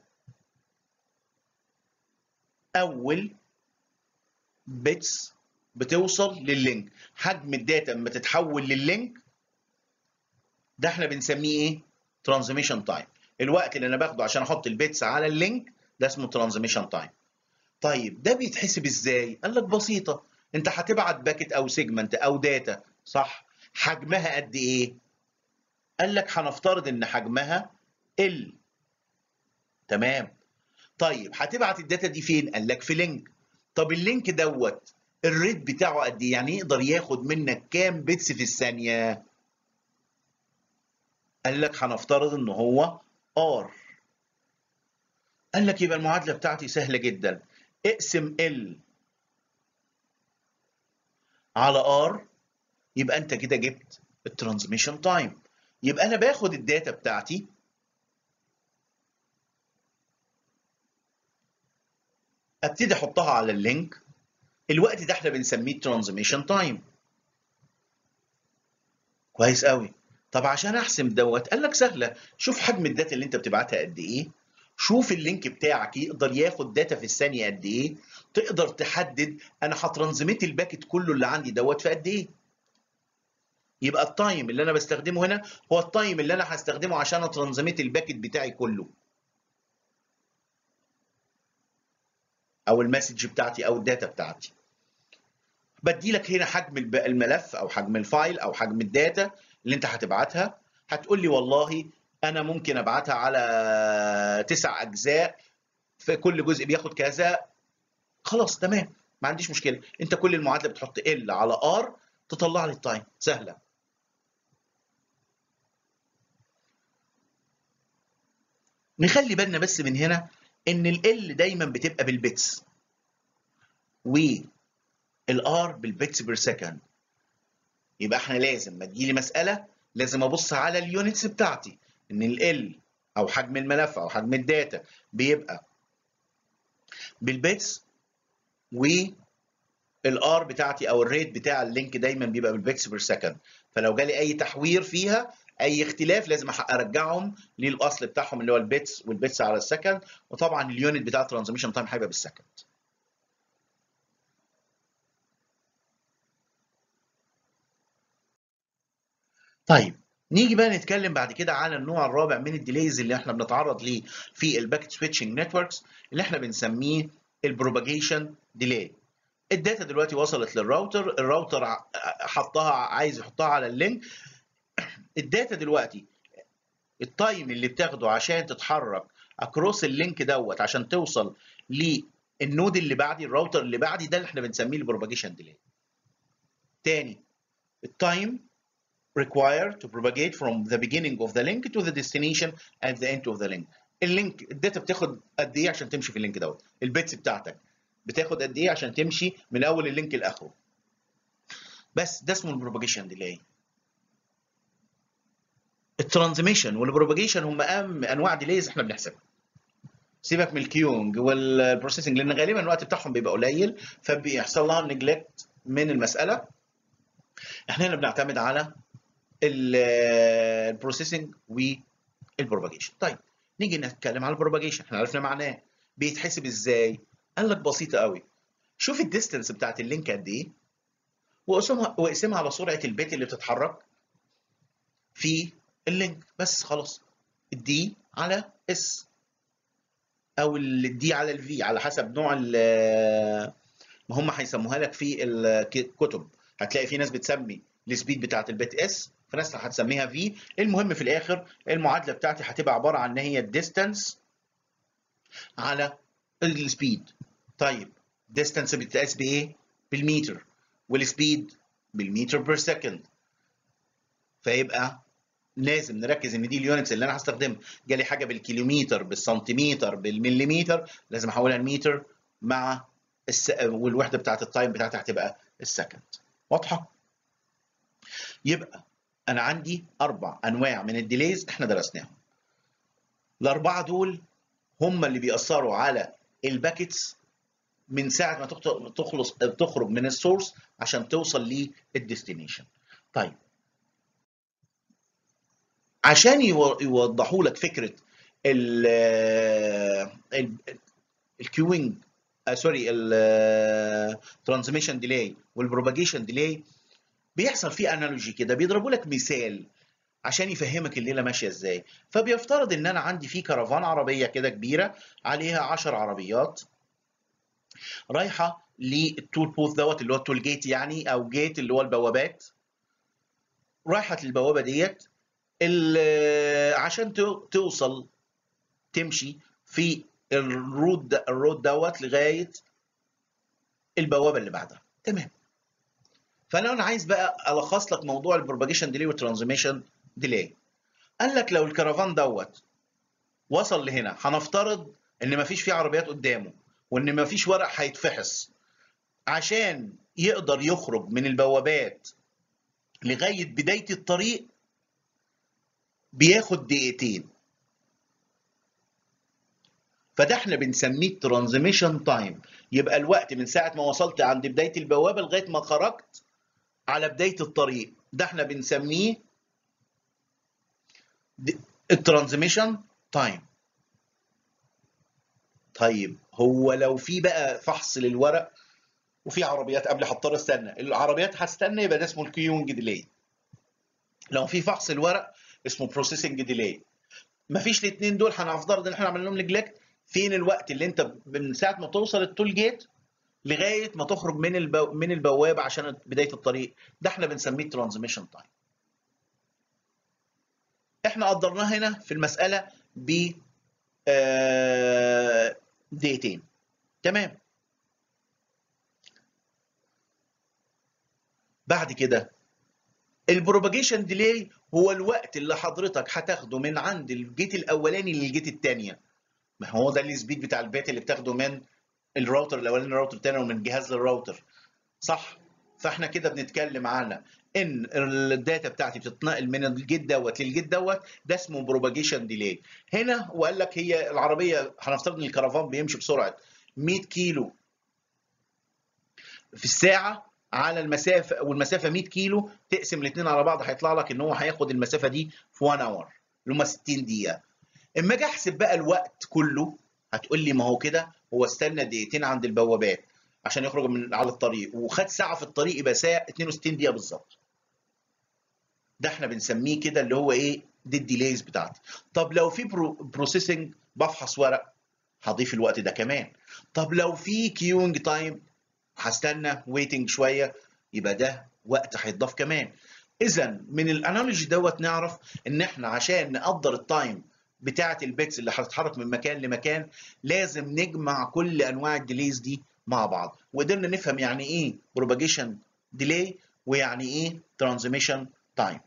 اول بيتس بتوصل لللينك حجم الداتا لما تتحول لللينك ده احنا بنسميه ايه ترانزميشن تايم الوقت اللي انا باخده عشان احط البيتس على اللينك ده اسمه ترانزميشن تايم طيب ده بيتحسب ازاي قال لك بسيطه انت هتبعت باكت او سيجمنت او داتا صح حجمها قد ايه قال لك هنفترض ان حجمها ال تمام طيب هتبعت الداتا دي فين قال لك في لينك طب اللينك دوت الريت بتاعه قد ايه يعني يقدر ياخد منك كام بيتس في الثانيه قال لك هنفترض ان هو ار قال لك يبقى المعادله بتاعتي سهله جدا اقسم ال على ار يبقى انت كده جبت الترانزميشن تايم يبقى انا باخد الداتا بتاعتي ابتدي احطها على اللينك الوقت ده احنا بنسميه ترانزميشن تايم كويس قوي طب عشان احسم دوت قال لك سهله شوف حجم الداتا اللي انت بتبعتها قد ايه شوف اللينك بتاعك يقدر ياخد داتا في الثانيه قد ايه تقدر تحدد انا هترانزميت الباكت كله اللي عندي دوت في قد ايه يبقى التايم اللي انا بستخدمه هنا هو التايم اللي انا هستخدمه عشان اترانزميت الباكت بتاعي كله او المسج بتاعتي او الداتا بتاعتي بدي لك هنا حجم الملف او حجم الفايل او حجم الداتا اللي انت هتبعتها هتقول لي والله انا ممكن ابعتها على تسع اجزاء في كل جزء بياخد كذا خلاص تمام ما عنديش مشكله انت كل المعادله بتحط ال على ار تطلع لي التايم سهله نخلي بالنا بس من هنا ان ال دايما بتبقى بالبيتس والار بالبيتس بير سكند يبقى احنا لازم ما تجيلي مساله لازم ابص على اليونتس بتاعتي ان ال او حجم الملف او حجم الداتا بيبقى بالبيتس والار بتاعتي او الريت بتاع اللينك دايما بيبقى بالبيتس بير سكند فلو جالي اي تحوير فيها اي اختلاف لازم ارجعهم للاصل بتاعهم اللي هو البيتس والبيتس على السكند وطبعا اليونت بتاع الترانزميشن تايم هيبقى بالسكند طيب نيجي بقى نتكلم بعد كده على النوع الرابع من الديليز اللي احنا بنتعرض ليه في الباكت سويتشنج نتوركس اللي احنا بنسميه البروباجيشن ديلي الداتا دلوقتي وصلت للراوتر الراوتر حطها عايز يحطها على اللينك الداتا دلوقتي التايم اللي بتاخده عشان تتحرك اكروس اللينك دوت عشان توصل للنود اللي بعدي الراوتر اللي بعدي ده اللي احنا بنسميه البروباجيشن ديلي تاني التايم required to propagate from the beginning of the link to the destination at the end of the link. اللينك الداتا بتاخد قد ايه عشان تمشي في اللينك دوت؟ البيتس بتاعتك بتاخد قد ايه عشان تمشي من اول اللينك لاخره؟ بس ده اسمه البروباجيشن ديلي. الترانزميشن والبروباجيشن هم اهم انواع ديليز احنا بنحسبها. سيبك من الكيونج والبروسيسنج لان غالبا الوقت بتاعهم بيبقى قليل فبيحصل لها نجلكت من المساله. احنا هنا بنعتمد على البروسيسنج والبروباجيشن طيب نيجي نتكلم على البروباجيشن احنا عرفنا معناه بيتحسب ازاي قال لك بسيطه قوي شوف الديستنس بتاعت اللينك قد ايه واقسمها واقسمها على سرعه البيت اللي بتتحرك في اللينك بس خلاص الدي على اس او الدي على الفي على حسب نوع ما هم هيسموها لك في الكتب هتلاقي في ناس بتسمي السبيد بتاعت البيت اس في ناس هتسميها في المهم في الاخر المعادله بتاعتي هتبقى عباره عن ان هي الديستانس على السبيد طيب ديستانس بتتقاس بايه بالمتر والسبيد بالمتر بير سكند فيبقى لازم نركز ان دي اليونتس اللي انا هستخدمها جالي حاجه بالكيلومتر بالسنتيمتر بالمليمتر لازم احولها لمتر مع الس... والوحده بتاعت التايم بتاعتها هتبقى السكند واضحه يبقى انا عندي اربع انواع من الديليز احنا درسناهم الاربعه دول هم اللي بيأثروا على الباكيتس من ساعه ما تخلص تخرج من السورس عشان توصل للديستنيشن طيب عشان يوضحوا لك فكره ال الكيوينج سوري الترانسميشن ديلي والبروباجيشن ديلي بيحصل فيه انالوجي كده بيضربوا لك مثال عشان يفهمك الليله ماشيه ازاي فبيفترض ان انا عندي في كرفان عربيه كده كبيره عليها 10 عربيات رايحه للتول بوث دوت اللي هو التول جيت يعني او جيت اللي هو البوابات رايحه للبوابه ديت عشان توصل تمشي في الرود الرود دوت لغايه البوابه اللي بعدها تمام فانا انا عايز بقى الخص لك موضوع البروباجيشن ديلي والترانزميشن ديلي قال لك لو الكرفان دوت وصل لهنا هنفترض ان مفيش فيه عربيات قدامه وان مفيش ورق هيتفحص عشان يقدر يخرج من البوابات لغايه بدايه الطريق بياخد دقيقتين فده احنا بنسميه ترانزميشن تايم يبقى الوقت من ساعه ما وصلت عند بدايه البوابه لغايه ما خرجت على بدايه الطريق ده احنا بنسميه الترانزميشن تايم طيب هو لو في بقى فحص للورق وفي عربيات قبل هضطر استنى العربيات هستنى يبقى ده اسمه الكيونج ديلي لو في فحص الورق اسمه بروسيسنج ديلي مفيش الاثنين دول هنفترض ان احنا عملنا لهم نجلكت فين الوقت اللي انت من ساعه ما توصل التول جيت لغايه ما تخرج من البو... من البوابه عشان بدايه الطريق ده احنا بنسميه ترانزميشن تايم احنا قدرناه هنا في المساله ب آه... دقيقتين تمام بعد كده البروباجيشن ديلي هو الوقت اللي حضرتك هتاخده من عند الجيت الاولاني للجيت الثانيه ما هو ده السبيد بتاع البيت اللي بتاخده من الراوتر الاولاني للراوتر الثاني ومن جهاز للراوتر صح فاحنا كده بنتكلم على ان الداتا بتاعتي بتتنقل من الجيت دوت للجيت دوت ده اسمه بروباجيشن ديلي هنا وقال لك هي العربيه هنفترض ان الكرفان بيمشي بسرعه 100 كيلو في الساعه على المسافه والمسافه 100 كيلو تقسم الاثنين على بعض هيطلع لك ان هو هياخد المسافه دي في 1 اور اللي هم 60 دقيقه اما اجي احسب بقى الوقت كله هتقول لي ما هو كده هو استنى دقيقتين عند البوابات عشان يخرج من على الطريق وخد ساعه في الطريق يبقى ساعه 62 دقيقه بالظبط ده احنا بنسميه كده اللي هو ايه دي الديليز بتاعتي طب لو في برو بروسيسنج بفحص ورق هضيف الوقت ده كمان طب لو في كيونج تايم هستنى ويتنج شويه يبقى ده وقت هيتضاف كمان اذا من الانالوجي دوت نعرف ان احنا عشان نقدر التايم بتاعه البيتس اللي هتتحرك من مكان لمكان لازم نجمع كل انواع الديليز دي مع بعض وقدرنا نفهم يعني ايه بروباجيشن ديلي ويعني ايه ترانزميشن تايم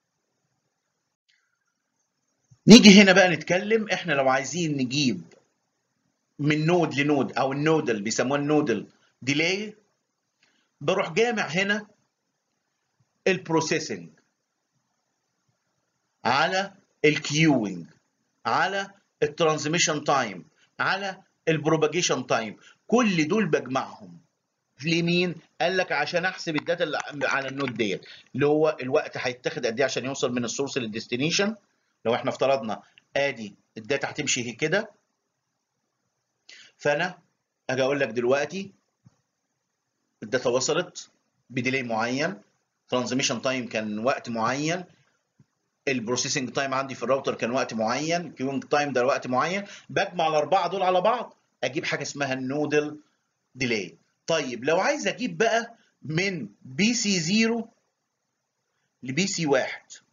نيجي هنا بقى نتكلم احنا لو عايزين نجيب من نود لنود او النودل بيسموها النودل ديلي بروح جامع هنا البروسيسنج على الكيوينج على الترانزميشن تايم على البروباجيشن تايم كل دول بجمعهم لمين؟ قال لك عشان احسب الداتا اللي على النود ديت اللي هو الوقت هيتاخد قد ايه عشان يوصل من السورس للديستنيشن لو احنا افترضنا ادي الداتا هتمشي كده فانا اجي اقول لك دلوقتي الداتا وصلت بديلي معين ترانزميشن تايم كان وقت معين البروسيسنج تايم عندي في الراوتر كان وقت معين الكيوينج تايم ده وقت معين بجمع الاربعه دول على بعض اجيب حاجه اسمها النودل ديلي طيب لو عايز اجيب بقى من بي سي 0 لبي سي 1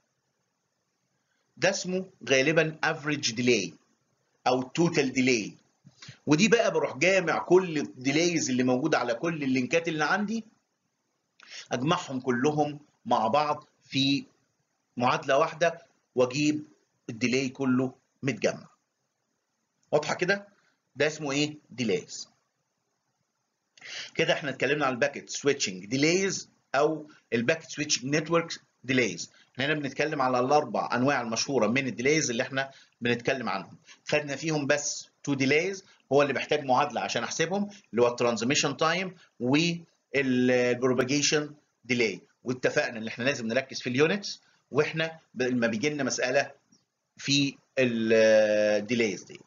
ده اسمه غالبا افريج ديلي او توتال ديلي ودي بقى بروح جامع كل الديليز اللي موجوده على كل اللينكات اللي عندي اجمعهم كلهم مع بعض في معادله واحده واجيب الديلي كله متجمع واضحه كده ده اسمه ايه ديليز كده احنا اتكلمنا على الباكيت سويتشنج ديليز او الباكت سويتش نتورك ديليز هنا بنتكلم على الاربع انواع المشهوره من الديليز اللي احنا بنتكلم عنهم خدنا فيهم بس تو ديليز هو اللي محتاج معادله عشان احسبهم اللي هو الترانزميشن تايم والبروباجيشن ديلي واتفقنا ان احنا لازم نركز في اليونتس واحنا لما بيجي لنا مساله في الديليز دي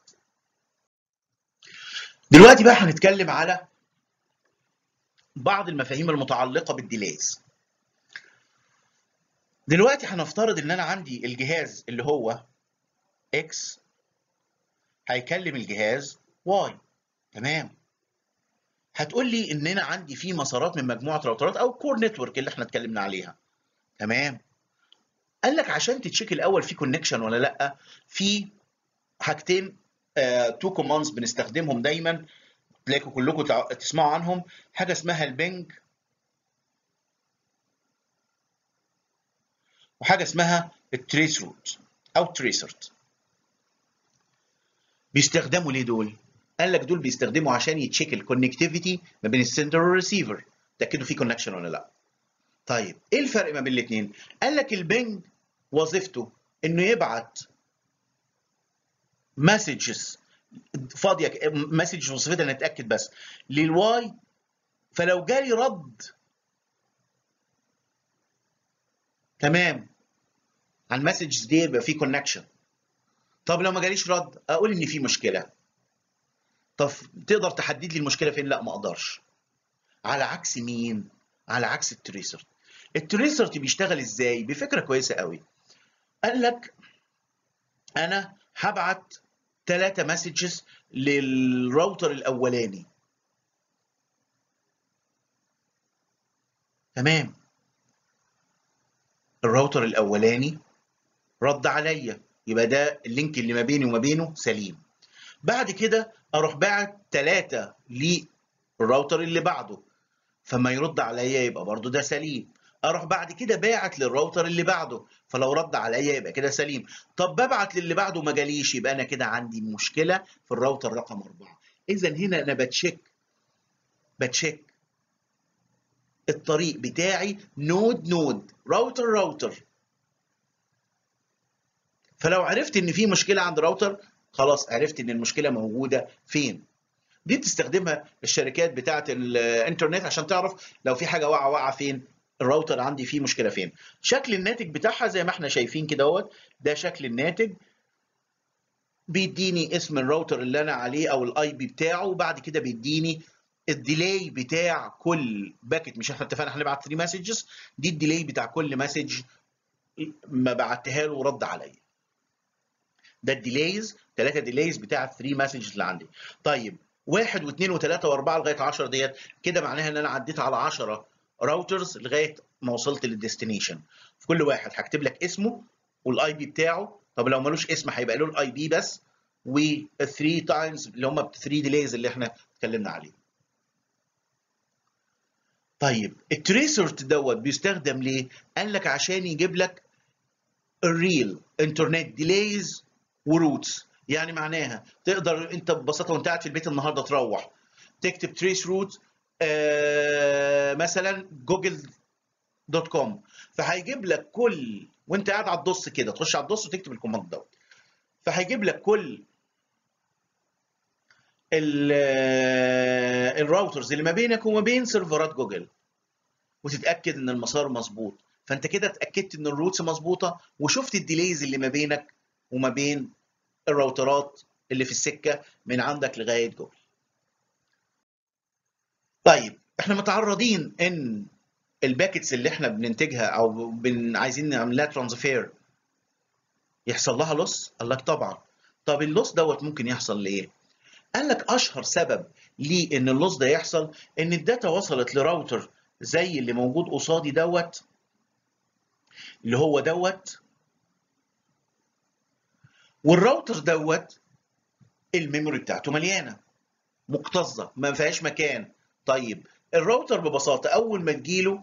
دلوقتي بقى هنتكلم على بعض المفاهيم المتعلقه بالديليز دلوقتي هنفترض ان انا عندي الجهاز اللي هو X هيكلم الجهاز Y تمام هتقول لي ان انا عندي في مسارات من مجموعه راوترات او كور نتورك اللي احنا اتكلمنا عليها تمام قال لك عشان تتشيك الاول في كونكشن ولا لا في حاجتين تو كوماندز بنستخدمهم دايما تلاقوا كلكم تسمعوا عنهم حاجه اسمها البنج وحاجه اسمها التريس روت او تريسرت بيستخدموا ليه دول قال لك دول بيستخدموا عشان يتشيك الكونكتيفيتي ما بين السندر والريسيفر تاكدوا في كونكشن ولا لا طيب ايه الفرق ما بين الاثنين قال لك البنج وظيفته انه يبعت مسجز فاضيه مسج وظيفتها نتاكد بس للواي فلو جالي رد تمام على المسجز دي يبقى في كونكشن طب لو ما جاليش رد اقول ان في مشكله طب تقدر تحدد لي المشكله فين لا ما اقدرش على عكس مين على عكس التريسرت التريسرت بيشتغل ازاي بفكره كويسه قوي قال لك انا هبعت ثلاثة مسجز للراوتر الاولاني تمام الراوتر الاولاني رد عليا يبقى ده اللينك اللي ما بيني وما بينه سليم بعد كده اروح باعت ثلاثة للراوتر اللي بعده فما يرد عليا يبقى برضو ده سليم اروح بعد كده باعت للراوتر اللي بعده فلو رد عليا يبقى كده سليم طب ببعت للي بعده ما جاليش يبقى انا كده عندي مشكله في الراوتر رقم أربعة اذا هنا انا بتشيك بتشيك الطريق بتاعي نود نود راوتر راوتر فلو عرفت ان في مشكله عند راوتر خلاص عرفت ان المشكله موجوده فين دي بتستخدمها الشركات بتاعه الانترنت عشان تعرف لو في حاجه واقعه واقعه فين الراوتر عندي فيه مشكله فين شكل الناتج بتاعها زي ما احنا شايفين كده اهوت ده شكل الناتج بيديني اسم الراوتر اللي انا عليه او الاي بي بتاعه وبعد كده بيديني الديلي بتاع كل باكت مش احنا اتفقنا هنبعت 3 مسجز دي الديلي بتاع كل مسج ما بعتها له ورد عليا ده الديليز ثلاثه ديليز بتاع 3 مسجز اللي عندي طيب واحد واثنين وثلاثه واربعه لغايه 10 ديت كده معناها ان انا عديت على 10 راوترز لغايه ما وصلت للديستنيشن في كل واحد هكتب لك اسمه والاي بي بتاعه طب لو ملوش اسم هيبقى له الاي بي بس و3 تايمز اللي هم 3 ديليز اللي احنا اتكلمنا عليه طيب التريسرت دوت بيستخدم ليه قال لك عشان يجيب لك الريل انترنت ديليز وروتس يعني معناها تقدر انت ببساطه وانت قاعد في البيت النهارده تروح تكتب تريس روت آه مثلا جوجل دوت كوم فهيجيب لك كل وانت قاعد على الدوس كده تخش على الدوس وتكتب الكوماند دوت فهيجيب لك كل الراوترز اللي ما بينك وما بين سيرفرات جوجل وتتاكد ان المسار مظبوط فانت كده اتاكدت ان الروتس مظبوطه وشفت الديليز اللي ما بينك وما بين الراوترات اللي في السكه من عندك لغايه جوجل طيب احنا متعرضين ان الباكتس اللي احنا بننتجها او بن عايزين نعمل لها ترانسفير يحصل لها لوس قال لك طبعا طب اللوس دوت ممكن يحصل ليه قال لك اشهر سبب ليه ان اللوس ده يحصل ان الداتا وصلت لراوتر زي اللي موجود قصادي دوت اللي هو دوت والراوتر دوت الميموري بتاعته مليانه مكتظه ما فيهاش مكان طيب الراوتر ببساطه اول ما تجيله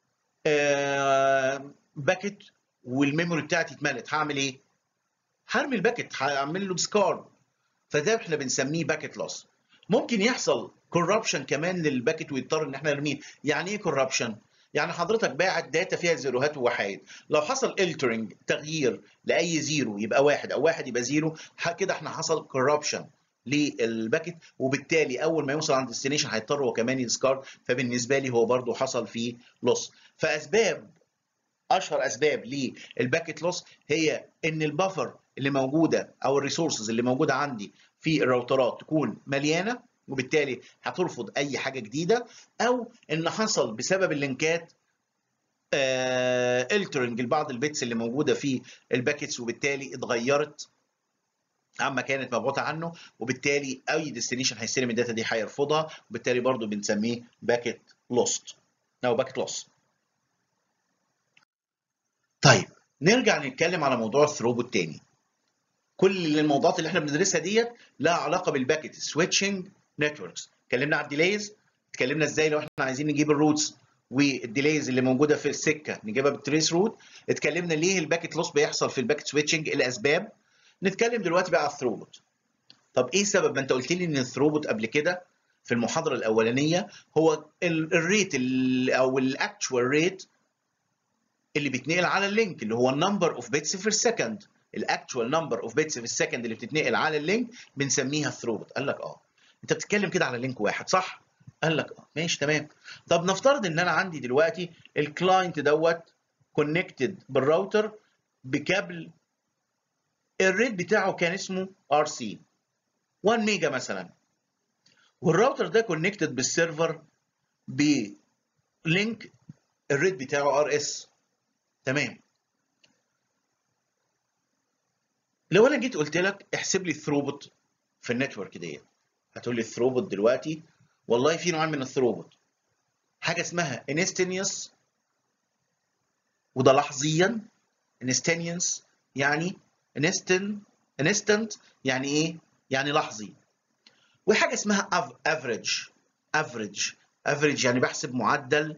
آه باكت والميموري بتاعتي اتملت هعمل ايه؟ هرمي الباكت هعمل له ديسكارد فده احنا بنسميه باكت لوس ممكن يحصل كوربشن كمان للباكت ويضطر ان احنا نرميه يعني ايه كوربشن؟ يعني حضرتك باعت داتا فيها زيروهات ووحايد لو حصل الترنج تغيير لاي زيرو يبقى واحد او واحد يبقى زيرو كده احنا حصل كوربشن للباكت وبالتالي اول ما يوصل عند الديستنيشن هيضطر هو كمان يديسكارد فبالنسبه لي هو برده حصل فيه لوس فاسباب اشهر اسباب للباكت لوس هي ان البفر اللي موجوده او الريسورسز اللي موجوده عندي في الراوترات تكون مليانه وبالتالي هترفض اي حاجه جديده او ان حصل بسبب اللينكات الترنج لبعض البيتس اللي موجوده في الباكتس وبالتالي اتغيرت عما كانت مبعوثه عنه وبالتالي اي ديستنيشن هيستلم الداتا دي هيرفضها وبالتالي برضو بنسميه باكت لوست او باكت لوس طيب نرجع نتكلم على موضوع الثروبوت تاني كل الموضوعات اللي احنا بندرسها ديت لها علاقه بالباكت سويتشنج نتوركس اتكلمنا على الديليز اتكلمنا ازاي لو احنا عايزين نجيب الروتس والديليز اللي موجوده في السكه نجيبها بالتريس روت اتكلمنا ليه الباكت لوس بيحصل في الباكت سويتشنج الاسباب نتكلم دلوقتي بقى على الثروبوت طب ايه سبب ما انت قلت لي ان الثروبوت قبل كده في المحاضره الاولانيه هو الريت او الاكتشوال ريت اللي بيتنقل على اللينك اللي هو النمبر اوف بيتس في السكند الاكتشوال نمبر اوف بيتس في السكند اللي بتتنقل على اللينك بنسميها ثروبوت قال لك اه انت بتتكلم كده على لينك واحد صح قال لك اه ماشي تمام طب نفترض ان انا عندي دلوقتي الكلاينت دوت كونكتد بالراوتر بكابل الريت بتاعه كان اسمه ار سي 1 ميجا مثلا والراوتر ده كونكتد بالسيرفر بلينك الريت بتاعه ار اس تمام لو انا جيت قلت لك احسب لي الثروبوت في النتورك ديت هتقول لي الثروبوت دلوقتي والله في نوعين من الثروبوت حاجه اسمها انستنيوس وده لحظيا انستنيوس يعني انستن انستنت يعني ايه يعني لحظي وحاجه اسمها افريج افريج افريج يعني بحسب معدل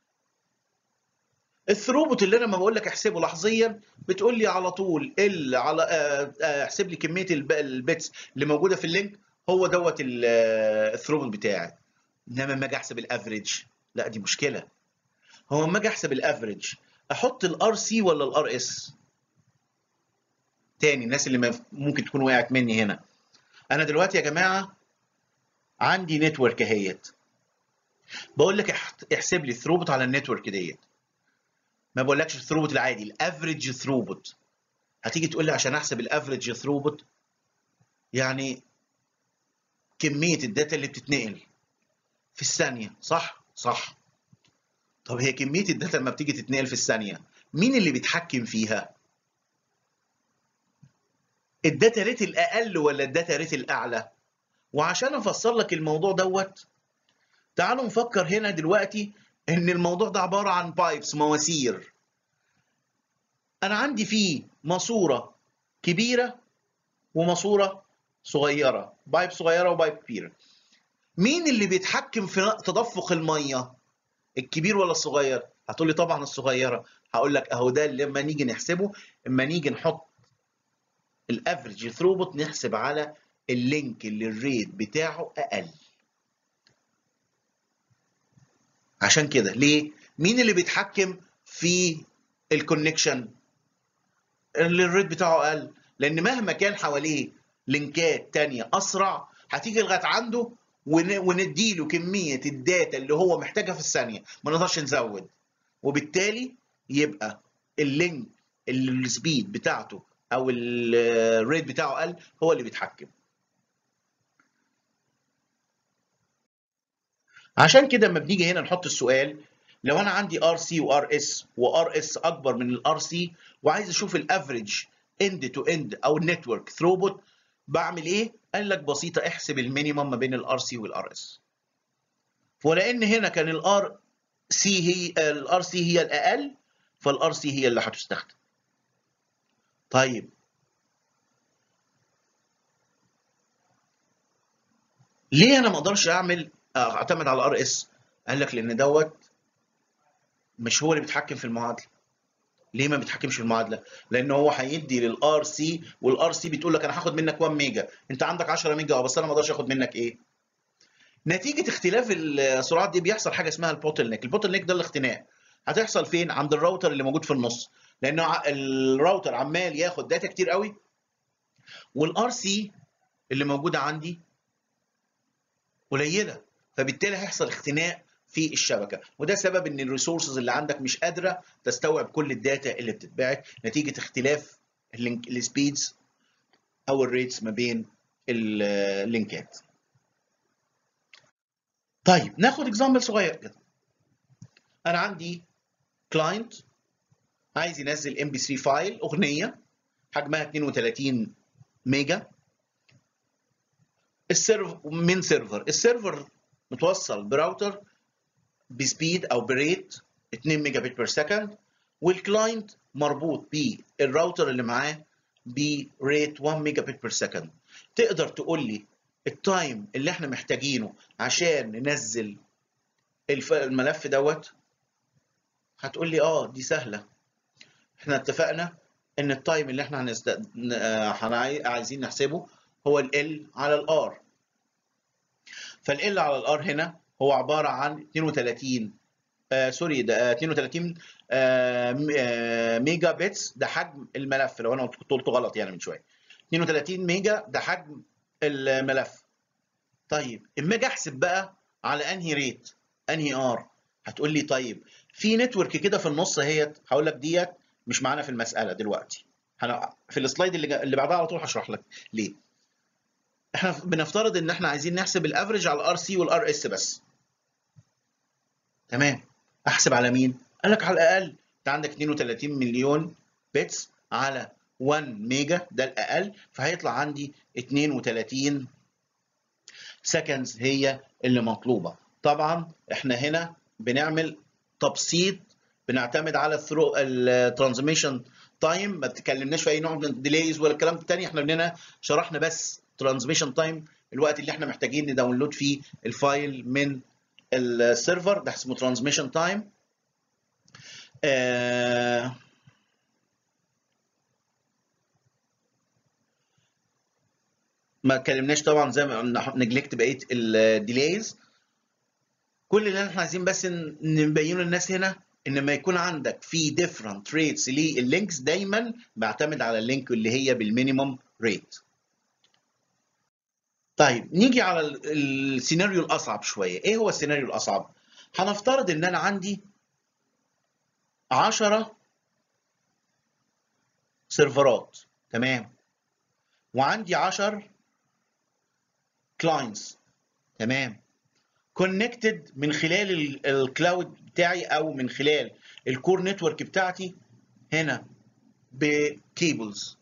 الثروبوت اللي انا ما بقول لك احسبه لحظيا بتقول لي على طول ال على احسب لي كميه البيتس اللي موجوده في اللينك هو دوت الثروبوت بتاعي انما لما اجي احسب الافريج لا دي مشكله هو لما اجي احسب الافريج احط الار سي ولا الار اس تاني الناس اللي ممكن تكون وقعت مني هنا انا دلوقتي يا جماعه عندي نتورك اهيت بقول لك احسب لي الثروبوت على النتورك ديت ما بقولكش الثروبوت العادي الافريج ثروبوت هتيجي تقول لي عشان احسب الافريج ثروبوت يعني كميه الداتا اللي بتتنقل في الثانيه صح صح طب هي كميه الداتا لما بتيجي تتنقل في الثانيه مين اللي بيتحكم فيها الداتا ريت الاقل ولا الداتا ريت الاعلى وعشان افسر لك الموضوع دوت تعالوا نفكر هنا دلوقتي ان الموضوع ده عباره عن بايبس مواسير انا عندي فيه ماسوره كبيره وماسوره صغيره بايب صغيره وبايب كبيره مين اللي بيتحكم في تدفق الميه الكبير ولا الصغير هتقول لي طبعا الصغيره هقول لك اهو ده لما نيجي نحسبه اما نيجي نحط الافريج ثروبوت نحسب على اللينك اللي الريت بتاعه اقل عشان كده ليه مين اللي بيتحكم في الكونكشن اللي الريت بتاعه اقل لان مهما كان حواليه لينكات تانية اسرع هتيجي لغايه عنده ونديله كميه الداتا اللي هو محتاجها في الثانيه ما نقدرش نزود وبالتالي يبقى اللينك اللي السبيد بتاعته او الريت بتاعه قل هو اللي بيتحكم عشان كده لما بنيجي هنا نحط السؤال لو انا عندي ار سي وار اس وار اس اكبر من الار سي وعايز اشوف الافريج اند تو اند او النتورك ثروبوت بعمل ايه؟ قال لك بسيطه احسب المينيمم ما بين الار سي والار اس. ولان هنا كان الار سي هي الار سي هي الاقل فالار سي هي اللي هتستخدم. طيب ليه انا ما اقدرش اعمل اعتمد على ار اس؟ قال لك لان دوت مش هو اللي بيتحكم في المعادله. ليه ما بيتحكمش في المعادله؟ لان هو هيدي للار سي والار سي بتقول لك انا هاخد منك 1 ميجا، انت عندك 10 ميجا اه بس انا ما اقدرش اخد منك ايه؟ نتيجه اختلاف السرعات دي بيحصل حاجه اسمها البوتل نيك، البوتل نيك ده الاختناق. هتحصل فين عند الراوتر اللي موجود في النص لان الراوتر عمال ياخد داتا كتير قوي والار سي اللي موجوده عندي قليله فبالتالي هيحصل اختناق في الشبكه وده سبب ان الريسورسز اللي عندك مش قادره تستوعب كل الداتا اللي بتتبعت نتيجه اختلاف السبيدز او الريتس ما بين اللينكات طيب ناخد اكزامبل صغير كده انا عندي كلاينت عايز ينزل ام بي 3 فايل اغنيه حجمها 32 ميجا السيرف من سيرفر السيرفر متوصل براوتر بسبيد او بريت 2 ميجا بت بير سكند والكلاينت مربوط بالراوتر اللي معاه بريت 1 ميجا بت بير سكند تقدر تقول لي التايم اللي احنا محتاجينه عشان ننزل الملف دوت هتقول لي اه دي سهله احنا اتفقنا ان التايم اللي احنا هنست... عايزين نحسبه هو ال L على ال R فال L على ال R هنا هو عبارة عن 32 آه سوري ده 32 آه آه ميجا بتس ده حجم الملف لو انا كنت قلت غلط يعني من شويه 32 ميجا ده حجم الملف طيب اما اجي احسب بقى على انهي ريت انهي ار هتقول لي طيب في نتورك كده في النص اهيت هقول لك ديت مش معانا في المساله دلوقتي في السلايد اللي اللي بعدها على طول هشرح لك ليه احنا بنفترض ان احنا عايزين نحسب الافريج على الار سي والار اس بس تمام احسب على مين قال لك على الاقل انت عندك 32 مليون بيتس على 1 ميجا ده الاقل فهيطلع عندي 32 سكندز هي اللي مطلوبه طبعا احنا هنا بنعمل تبسيط بنعتمد على الثرو الترانزميشن تايم ما تكلمناش في اي نوع من الديليز ولا الكلام التاني احنا هنا شرحنا بس ترانزميشن تايم الوقت اللي احنا محتاجين نداونلود فيه الفايل من السيرفر ده اسمه ترانزميشن تايم آه ما اتكلمناش طبعا زي ما نجلكت بقيه الديليز كل اللي احنا عايزين بس نبينه للناس هنا ان لما يكون عندك في ديفرنت ريتس لللينكس دايما بعتمد على اللينك اللي هي بالمينيمم ريت طيب نيجي على السيناريو الاصعب شويه ايه هو السيناريو الاصعب هنفترض ان انا عندي 10 سيرفرات تمام وعندي 10 كلاينتس تمام كونكتد من خلال الكلاود بتاعي او من خلال الكور نتورك بتاعتي هنا بكيبلز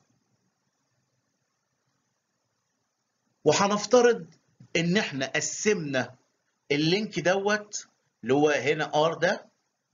وهنفترض ان احنا قسمنا اللينك دوت اللي هو هنا ار ده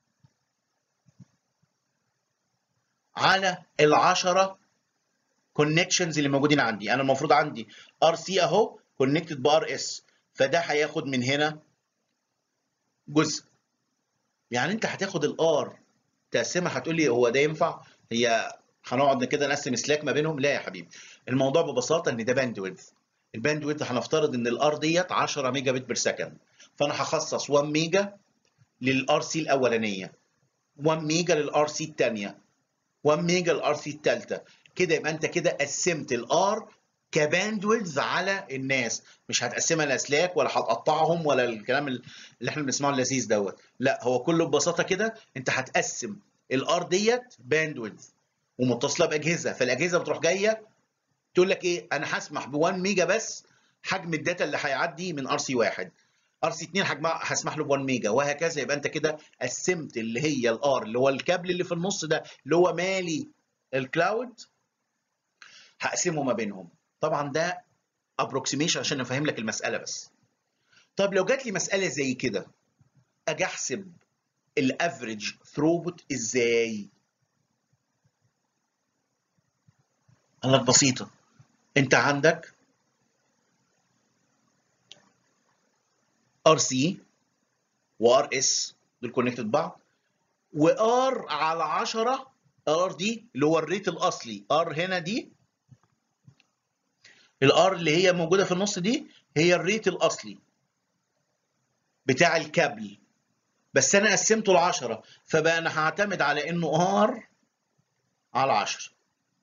على العشرة كونكشنز اللي موجودين عندي انا المفروض عندي ار سي اهو كونكتد بار اس فده هياخد من هنا جزء يعني انت هتاخد الار تقسمها هتقول لي هو ده ينفع هي هنقعد كده نقسم سلاك ما بينهم لا يا حبيبي الموضوع ببساطه ان ده باند ويدث الباند ويدث هنفترض ان الار ديت 10 ميجا بت بير سكند فانا هخصص 1 ميجا للار سي الاولانيه 1 ميجا للار سي الثانيه 1 ميجا للار سي الثالثه كده يبقى انت كده قسمت الار كباندويدز على الناس مش هتقسمها لاسلاك ولا هتقطعهم ولا الكلام اللي احنا بنسمعه اللذيذ دوت لا هو كله ببساطه كده انت هتقسم الار ديت باندويدز ومتصله باجهزه فالاجهزه بتروح جايه تقول لك ايه انا هسمح ب 1 ميجا بس حجم الداتا اللي هيعدي من ار سي 1 ار سي 2 حجمها هسمح له ب 1 ميجا وهكذا يبقى انت كده قسمت اللي هي الار اللي هو الكابل اللي في النص ده اللي هو مالي الكلاود هقسمه ما بينهم طبعا ده ابروكسيميشن عشان افهم لك المساله بس طب لو جات لي مساله زي كده اجي احسب الافريج ثروبوت ازاي قال لك بسيطه انت عندك ار سي وار اس دول كونكتد بعض وار على 10 ار دي اللي هو الريت الاصلي ار هنا دي الار اللي هي موجوده في النص دي هي الريت الاصلي بتاع الكابل بس انا قسمته ل 10 فبقى انا هعتمد على انه ار على 10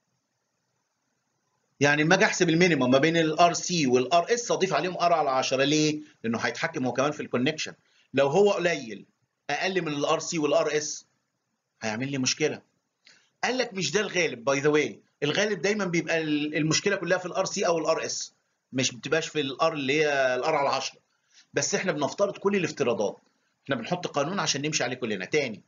يعني لما اجي احسب المينيمم ما بين الار سي والار اس اضيف عليهم ار على 10 ليه؟ لانه هيتحكم هو كمان في الكونكشن لو هو قليل اقل من الار سي والار اس هيعمل لي مشكله قال لك مش ده الغالب باي ذا واي الغالب دايما بيبقى المشكله كلها في الار سي او الار اس مش بتبقاش في الار اللي هي الار على 10 بس احنا بنفترض كل الافتراضات احنا بنحط قانون عشان نمشي عليه كلنا تاني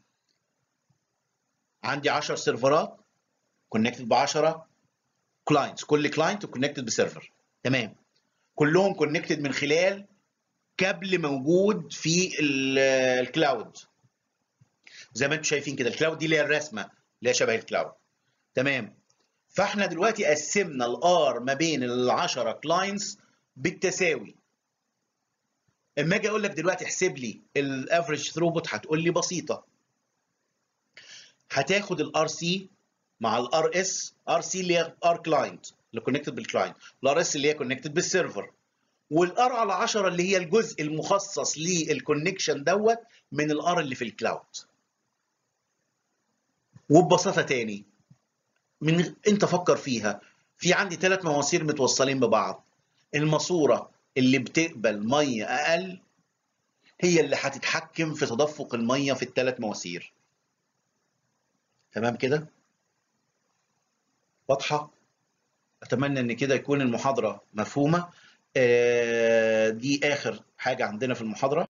عندي 10 سيرفرات كونكتد ب 10 كلاينتس كل كلاينت كونكتد بسيرفر تمام كلهم كونكتد من خلال كابل موجود في الكلاود زي ما انتم شايفين كده الكلاود دي اللي هي الرسمه اللي هي شبه الكلاود تمام فاحنا دلوقتي قسمنا الار ما بين ال 10 كلاينتس بالتساوي اما اجي اقول لك دلوقتي احسب لي الافريج ثروبوت هتقول لي بسيطه هتاخد الار سي مع الار اس ار سي اللي هي ار كلاينت اللي كونكتد بالكلاينت الار اس اللي هي كونكتد بالسيرفر والار على 10 اللي هي الجزء المخصص للكونكشن دوت من الار اللي في الكلاود وببساطه تاني من انت فكر فيها في عندي ثلاث مواسير متوصلين ببعض الماسوره اللي بتقبل ميه اقل هي اللي هتتحكم في تدفق الميه في الثلاث مواسير تمام كده واضحه اتمنى ان كده يكون المحاضره مفهومه آه دي اخر حاجه عندنا في المحاضره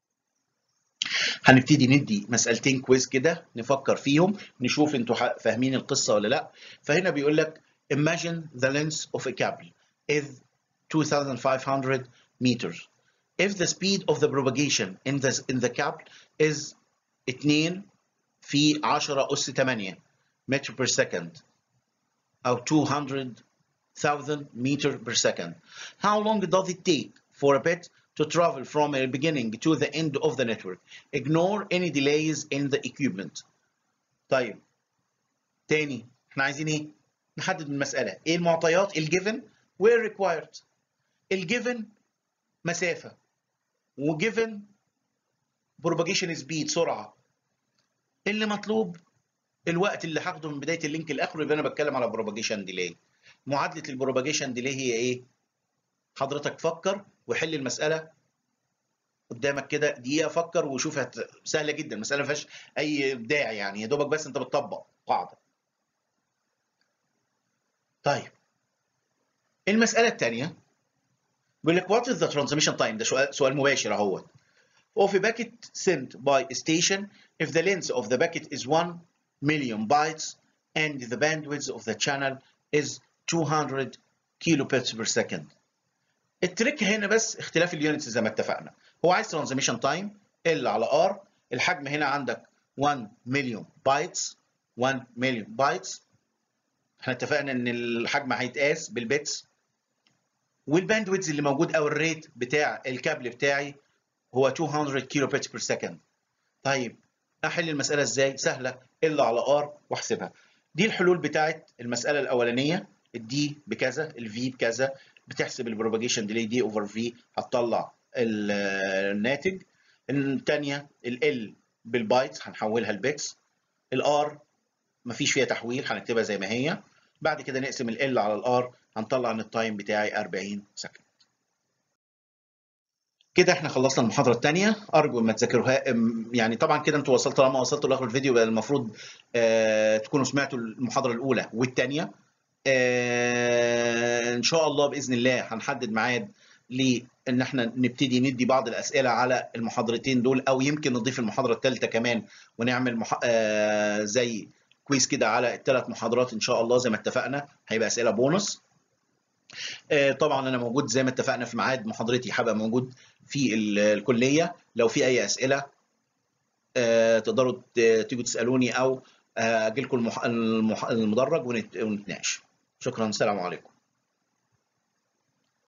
هنبتدي ندي مسألتين كويز كده نفكر فيهم نشوف انتوا فاهمين القصة ولا لا فهنا بيقول لك imagine the length of a cable is 2500 meters if the speed of the propagation in the in the cable is 2 في 10 أس 8 متر per second أو 200,000 meter per second how long does it take for a bit to travel from the beginning to the end of the network. Ignore any delays in the equipment. طيب تاني احنا عايزين ايه؟ نحدد المسألة. ايه المعطيات؟ الجيفن where required. الجيفن مسافة وجيفن propagation speed سرعة. اللي مطلوب الوقت اللي هاخده من بداية اللينك لآخره يبقى أنا بتكلم على propagation delay. معادلة البروباجيشن ديلي هي ايه؟ حضرتك فكر وحل المساله قدامك كده دقيقه فكر وشوف هت... سهله جدا المساله ما فيهاش اي ابداع يعني يا دوبك بس انت بتطبق قاعده طيب المساله الثانيه بيقول لك what is the transmission time ده سؤال سؤال مباشر اهوت of a packet sent by a station if the length of the packet is 1 million bytes and the bandwidth of the channel is 200 kilobits per second التريك هنا بس اختلاف اليونتس زي ما اتفقنا هو عايز ترانزميشن تايم ال على ار الحجم هنا عندك 1 مليون بايتس 1 مليون بايتس احنا اتفقنا ان الحجم هيتقاس بالبيتس والباندويدز اللي موجود او الريت بتاع الكابل بتاعي هو 200 كيلو بيتس بير سكند طيب احل المساله ازاي سهله ال على ار واحسبها دي الحلول بتاعت المساله الاولانيه الدي بكذا الفي بكذا بتحسب البروباجيشن ديلي دي اوفر في هتطلع الناتج الثانيه ال بالبايتس هنحولها لبيتس الار مفيش فيها تحويل هنكتبها زي ما هي بعد كده نقسم ال على الار هنطلع ان التايم بتاعي 40 سكند كده احنا خلصنا المحاضره الثانيه ارجو ما تذاكروها يعني طبعا كده انتوا وصلتوا طالما وصلتوا لاخر الفيديو بقى المفروض اه تكونوا سمعتوا المحاضره الاولى والثانيه اه ان شاء الله باذن الله هنحدد ميعاد لان احنا نبتدي ندي بعض الاسئله على المحاضرتين دول او يمكن نضيف المحاضره الثالثه كمان ونعمل مح... اه زي كويس كده على الثلاث محاضرات ان شاء الله زي ما اتفقنا هيبقى اسئله بونص طبعا انا موجود زي ما اتفقنا في ميعاد محاضرتي هبقى موجود في الكليه لو في اي اسئله تقدروا تيجوا تسالوني او اجي لكم المدرج ونتناقش شكرا السلام عليكم